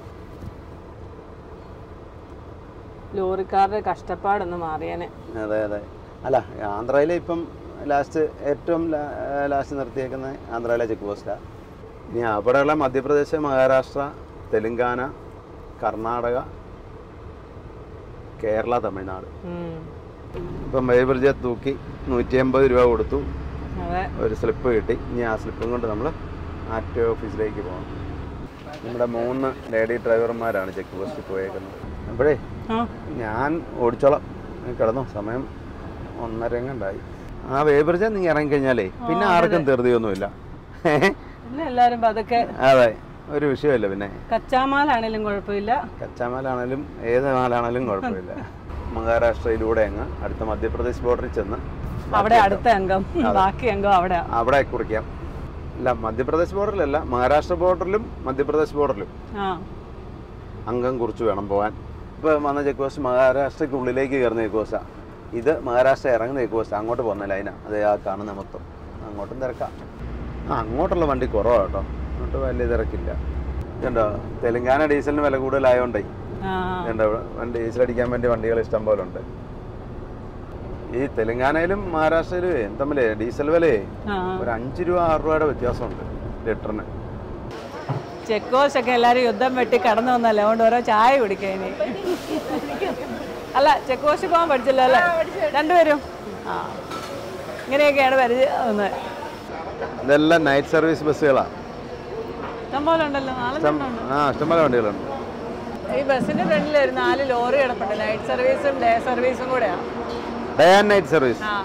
ലോറിക്കാരുടെ കഷ്ടപ്പാടൊന്ന് മാറിയേനെ അതെ അതെ അല്ല ആന്ധ്രയിലെ ഇപ്പം ലാസ്റ്റ് ഏറ്റവും ലാസ്റ്റ് നിർത്തിയേക്കുന്ന ആന്ധ്രയിലെ ചെക്ക് പോസ്റ്റാണ് ഇനി അവിടെയുള്ള മധ്യപ്രദേശ് മഹാരാഷ്ട്ര തെലുങ്കാന കർണാടക കേരള തമിഴ്നാട് ഉം. ഇപ്പം വൈബ്രിഡ്ജ് തൂക്കി നൂറ്റി എൺപത് രൂപ കൊടുത്തു അതെ ഒരു സ്ലിപ്പ് കിട്ടി ഇനി ആ സ്ലിപ്പും കൊണ്ട് നമ്മൾ ആർ ടി ഓഫീസിലേക്ക് പോകണം നമ്മുടെ മൂന്ന് ലേഡി ഡ്രൈവർമാരാണ് ചെക്ക് പോസ്റ്റിൽ പോയേക്കുന്നത് അപ്പോഴേ ആ ഞാൻ ഓടിച്ചോളാം നീ കിടന്നു സമയം ഒന്നര എങ്ങണ്ടായി ആ വേബ്രിഡ്ജ് നീ ഇറങ്ങിക്കഴിഞ്ഞാലേ പിന്നെ ആർക്കും ധൃതിയൊന്നുമില്ല പിന്നെ എല്ലാരും പതുക്കെ അതെ ഒരു വിഷയമില്ല പിന്നെ കച്ചാമാലാണേലും കുഴപ്പമില്ല കച്ചാമാലാണേലും ഏത് മാലാണേലും കുഴപ്പമില്ല മഹാരാഷ്ട്രയിലൂടെ അങ്ങ് അടുത്ത മധ്യപ്രദേശ് ബോർഡറിൽ ചെന്ന് അവിടെ അടുത്ത അംഗം ബാക്കി അംഗം അവിടെ അവിടെ കുറിക്കാം അല്ല മധ്യപ്രദേശ് ബോർഡറിലല്ല മഹാരാഷ്ട്ര ബോർഡറിലും മധ്യപ്രദേശ് ബോർഡറിലും ആ അംഗം കുറിച്ച് വേണം പോകാൻ ഇപ്പോൾ വന്ന ചെക്ക് പോസ്റ്റ് മഹാരാഷ്ട്രയ്ക്ക് ഉള്ളിലേക്ക് കയറുന്ന ചെക്ക് പോസ്റ്റാണ് ഇത് മഹാരാഷ്ട്ര ഇറങ്ങുന്ന ചെക്ക് പോസ്റ്റ് അങ്ങോട്ട് പോകുന്ന ലൈനാണ് അത് ആ കാണുന്ന മൊത്തം അങ്ങോട്ടും തിരക്കാം ആ അങ്ങോട്ടുള്ള വണ്ടി കുറവാണ് കേട്ടോ അങ്ങോട്ട് വലിയ തിരക്കില്ല ഇതുണ്ടോ തെലുങ്കാന ഡീസലിന് വില കൂടുതലായതുകൊണ്ടേ ആ ഇതുണ്ടോ ഇവിടെ വണ്ടി ഡീസൽ അടിക്കാൻ വേണ്ടി വണ്ടികൾ ഇഷ്ടം പോലെ ഉണ്ട് ഈ തെലുങ്കാനയിലും മഹാരാഷ്ട്രയിലും തമ്മിലേ ഡീസൽ വിലയെ ആ ഒരു അഞ്ച് രൂപ ആറ് രൂപയുടെ വ്യത്യാസമുണ്ട് ലിറ്ററിന് ചെക്കോസ് ഒക്കെ എല്ലാരും യുദ്ധം വെട്ടി കടന്നു വന്നല്ലേ അതുകൊണ്ട് ഓരോ ചായ കുടിക്കാൻ ഇനി അല്ല ചെക്കോസ് പോകാൻ പഠിച്ചില്ല അല്ലേ രണ്ടുപേരും ആ ഇങ്ങനെയൊക്കെയാണ് പരിചയം ഇതെല്ലാം നൈറ്റ് സർവീസ് ബസ്സുകളാണ് ഇഷ്ടംപോലെ ഉണ്ടല്ലോ നാളെ ഇഷ്ടം ആ ഇഷ്ടംപോലെ വണ്ടികളുണ്ട് ഈ ബസ്സിന്റെ ഫ്രണ്ടിൽ ഒരു നാല് ലോറി കിടപ്പുണ്ട് നൈറ്റ് സർവീസും ഡേ സർവീസും കൂടെയാ ഡേ ആൻഡ് നൈറ്റ് സർവീസ് ആ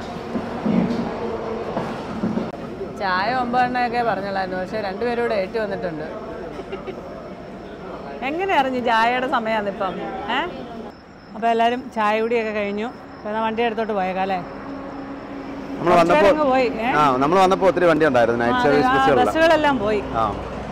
ചായ ഒമ്പതെണ്ണയൊക്കെ പറഞ്ഞല്ലായിരുന്നു പക്ഷെ രണ്ടുപേരും കൂടെ ഏറ്റു വന്നിട്ടുണ്ട് എങ്ങനെ അറിഞ്ഞു ചായയുടെ സമയമാണ് ഇപ്പം ഏ അപ്പോൾ എല്ലാവരും ചായ കുടിയൊക്കെ കഴിഞ്ഞു അപ്പോൾ എന്നാ വണ്ടി എടുത്തോട്ട് പോയേക്കാം അല്ലേ നമ്മൾ വന്നപ്പോൾ കുറച്ചുപേരങ്ങ് പോയി ഏ? ആ നമ്മൾ വന്നപ്പോൾ ഒത്തിരി വണ്ടി ഉണ്ടായിരുന്നു ആ, നൈറ്റ് അതെ, സർവീസ് ആ, ബസ്സുകളിലാണ് ബസ്സുകളെല്ലാം പോയി ആ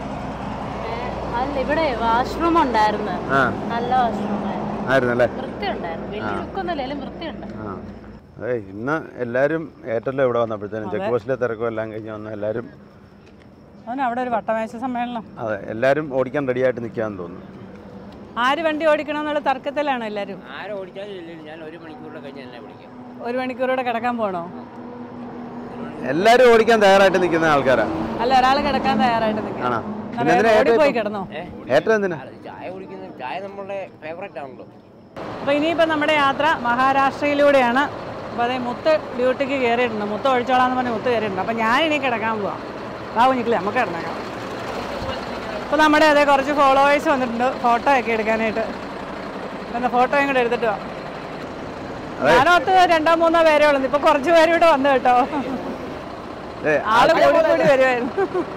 അല്ല ഇവിടെ വാഷ്റൂം ഉണ്ടായിരുന്നു ആ നല്ല വാഷ്റൂം ആയിരുന്നു ആയിരുന്നല്ലേ വൃത്തി ഉണ്ടായിരുന്നു വലിയ ലുക്കൊന്നും ഇല്ലെങ്കിലും വൃത്തി ഉണ്ട് ആ അതെ ഇന്ന് എല്ലാവരും ഏറ്റല്ലോ ഇവിടെ വന്നപ്പോഴത്തേനും ചെക്ക് പോസ്റ്റിലെ തിരക്കും എല്ലാം കഴിഞ്ഞ് വന്ന് എല്ലാവരും അവന് അവിടെ ഒരു വട്ടമേശ സമ്മേളനം അതെ എല്ലാവരും ഓടിക്കാൻ റെഡിയായിട്ട് നിൽക്കാന്ന് തോന്നുന്നു ആര് വണ്ടി ഓടിക്കണം എന്നുള്ള തർക്കത്തിലാണ് എല്ലാവരും ആരും ഓടിച്ചാലും ഇല്ലെങ്കിൽ ഞാൻ ഒരു മണിക്കൂറിൽ കഴിഞ്ഞ് എന്നെ വിളിക്കാം ഒരു മണിക്കൂറൂടെ കിടക്കാൻ പോണോ എല്ലാവരും ഓടിക്കാൻ തയ്യാറായിട്ട് നിൽക്കുന്ന ആൾക്കാരാണ് അല്ല ഒരാൾ കിടക്കാൻ തയ്യാറായിട്ട് നിൽക്കണം ആണോ പിന്നെ എന്തിനാ ഏറ്റവും പോയി ഇപ്പം- കിടന്നോ ഏറ്റവും എന്തിനാ അത് ചായ കുടിക്കുന്ന ചായ നമ്മളുടെ ഫേവറേറ്റ് ആണല്ലോ അപ്പോൾ ഇനിയിപ്പോൾ നമ്മുടെ യാത്ര മഹാരാഷ്ട്രയിലൂടെയാണ് അപ്പോൾ അതേ മുത്ത് ഡ്യൂട്ടിക്ക് കയറിയിട്ടുണ്ട് മുത്ത് ഒഴിച്ചോളാന്ന് പറഞ്ഞ് മുത്ത് കയറിയിട്ടുണ്ട് അപ്പോൾ ഞാൻ ഇനി കിടക്കാൻ പോവാം ബാബു നിക്കില്ല നമുക്ക് കിടന്നേക്കാം അപ്പോൾ നമ്മുടെ അതേ കുറച്ച് ഫോളോവേഴ്സ് വന്നിട്ടുണ്ട് ഫോട്ടോ ഒക്കെ എടുക്കാനായിട്ട് എന്താ ഫോട്ടോ ഇങ്ങോട്ട് എടുത്തിട്ട് വാ ഞാനോർത്ത് രണ്ടോ മൂന്നോ പേരേ ഉള്ളൂ ഇപ്പോൾ കുറച്ച് പേര് ഇവിടെ വന്നു കേട്ടോ ഏ, ആള് കൂടി കൂടി വരുമായിരുന്നു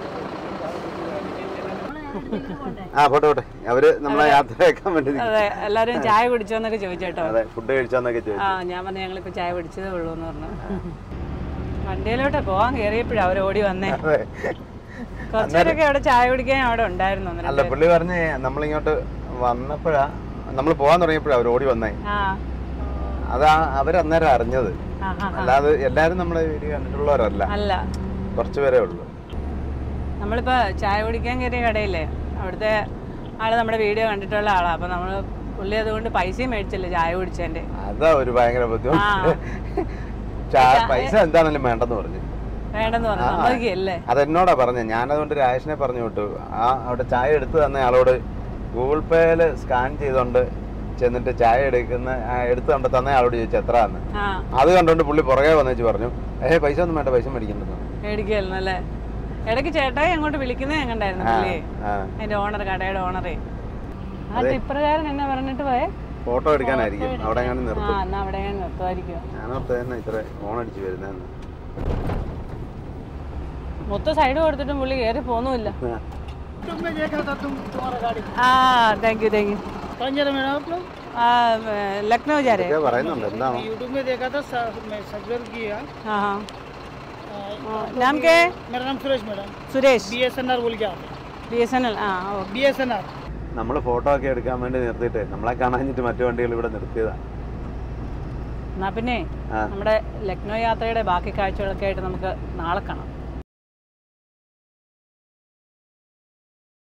ആ പോട്ടെ പോട്ടെ അവര് നമ്മളെ യാത്ര അയക്കാൻ വേണ്ടി നിൽക്കും. അതെ എല്ലാവരും ചായ കുടിച്ചോ എന്നൊക്കെ ചോദിച്ചു കേട്ടോ അതെ ഫുഡ് കഴിച്ചാന്നൊക്കെ ചോദിച്ചു ആ ഞാൻ പറഞ്ഞു ഞങ്ങളിപ്പോൾ ചായ പിടിച്ചതേ ഉള്ളൂ എന്ന് പറഞ്ഞു വണ്ടിയിലോട്ട് പോകാൻ കയറിയപ്പോഴാണ് അവർ ഓടി വന്നേ അതെ കുറച്ചുപേരൊക്കെ അവിടെ ചായ കുടിക്കാൻ അവിടെ ഉണ്ടായിരുന്നു ഒന്ന് അല്ല രണ്ട് പേര്. പുള്ളി പറഞ്ഞ് നമ്മളിങ്ങോട്ട് വന്നപ്പോഴാ നമ്മൾ പോകാൻ തുടങ്ങിയപ്പോഴാ അവർ ഓടി വന്നേ ആ അതാ അവരന്നേരം അറിഞ്ഞത് ആ, ആ, ആ. അല്ലാതെ എല്ലാരും നമ്മളെ വീഡിയോ കണ്ടിട്ടുള്ളവരല്ല അല്ല കുറച്ച് പേരേ ഉള്ളൂ നമ്മളിപ്പോൾ ചായ കുടിക്കാൻ കയറിയ കടയില്ലേ അവിടുത്തെ ആള് നമ്മുടെ വീഡിയോ കണ്ടിട്ടുള്ള ആളാ അപ്പൊ നമ്മൾ പുള്ളി അതുകൊണ്ട് പൈസയും മേടിച്ചില്ല ചായ കുടിച്ചതിന്റെ അതാ ഒരു ഭയങ്കര ബുദ്ധിമുട്ട് ചാ- പൈസ എന്താണെങ്കിലും വേണ്ടെന്ന് പറഞ്ഞു വേണ്ടെന്ന് പറഞ്ഞു സമ്മതിക്കല്ലേ അതെന്നോടാ പറഞ്ഞത് ഞാനതുകൊണ്ട് രാജേഷിനെ പറഞ്ഞു വിട്ടു ആ അവിടെ ചായ എടുത്തു തന്ന ആളോട് ഗൂഗിൾ പേയിൽ സ്കാൻ ചെയ്തോണ്ട് ചെന്നിട്ട് ചായ എടുക്കുന്ന ആ, എടുത്ത് കൊണ്ട് തന്ന ആളോട് ചോദിച്ചു എത്രയാന്ന് ആ അത് കണ്ടോണ്ട് പുള്ളി പുറകെ വന്നേച്ച് പറഞ്ഞു ഏ പൈസ ഒന്നും വേണ്ട പൈസ മേടിക്കണ്ടെന്ന് മേടിക്കല്ലോ അല്ലേ ഇടയ്ക്ക് ചേട്ടായി അങ്ങോട്ട് വിളിക്കുന്നത് ഞാൻ കണ്ടായിരുന്നു ആ, പുള്ളിയെ ആ. അതിന്റെ ഓണർ കടയുടെ ഓണറേ ആ ടിപ്പറുകാരൻ എന്നെ പറഞ്ഞിട്ട് പോയേ ഫോട്ടോ എടുക്കാനായിരിക്കും അവിടെ എങ്ങനെ ആ നിർത്തും എന്നാ അവിടെ ഞാൻ നിർത്തുമായിരിക്കും ഞാനോർത്ത് തന്നെ ഇത്ര ഫോൺ അടിച്ച് വരുന്നതെന്ന് മൊത്തം സൈഡ് കൊടുത്തിട്ടും പുള്ളി കയറി പോന്നുമില്ല ആ താങ്ക് യു താങ്ക് യു कौन जा रहे मैडम आप लोग ലക്നൗ जा रहे ഇതൊക്കെ പറയുന്നുണ്ട് എന്താണോ यूट्यूब में देखा था स- मैं सब्सक्राइब किया हाँ हाँ आ, हाँ, नाम क्या है मेरा नाम Suresh madam Suresh B S N R बोल के आता ബി എസ് എൻ എൽ ആ ഓ बी एस एन आर നമ്മൾ ഫോട്ടോ ഒക്കെ എടുക്കാൻ വേണ്ടി നിർത്തിയിട്ട് നമ്മളെ കാണാഞ്ഞിട്ട് മറ്റു വണ്ടികൾ ഇവിടെ നിർത്തിയതാ എന്നാ പിന്നെ ആ. നമ്മുടെ ലക്നൗ യാത്രയുടെ ബാക്കി കാഴ്ചകളൊക്കെ ആയിട്ട് നമുക്ക് നാളെ കാണാം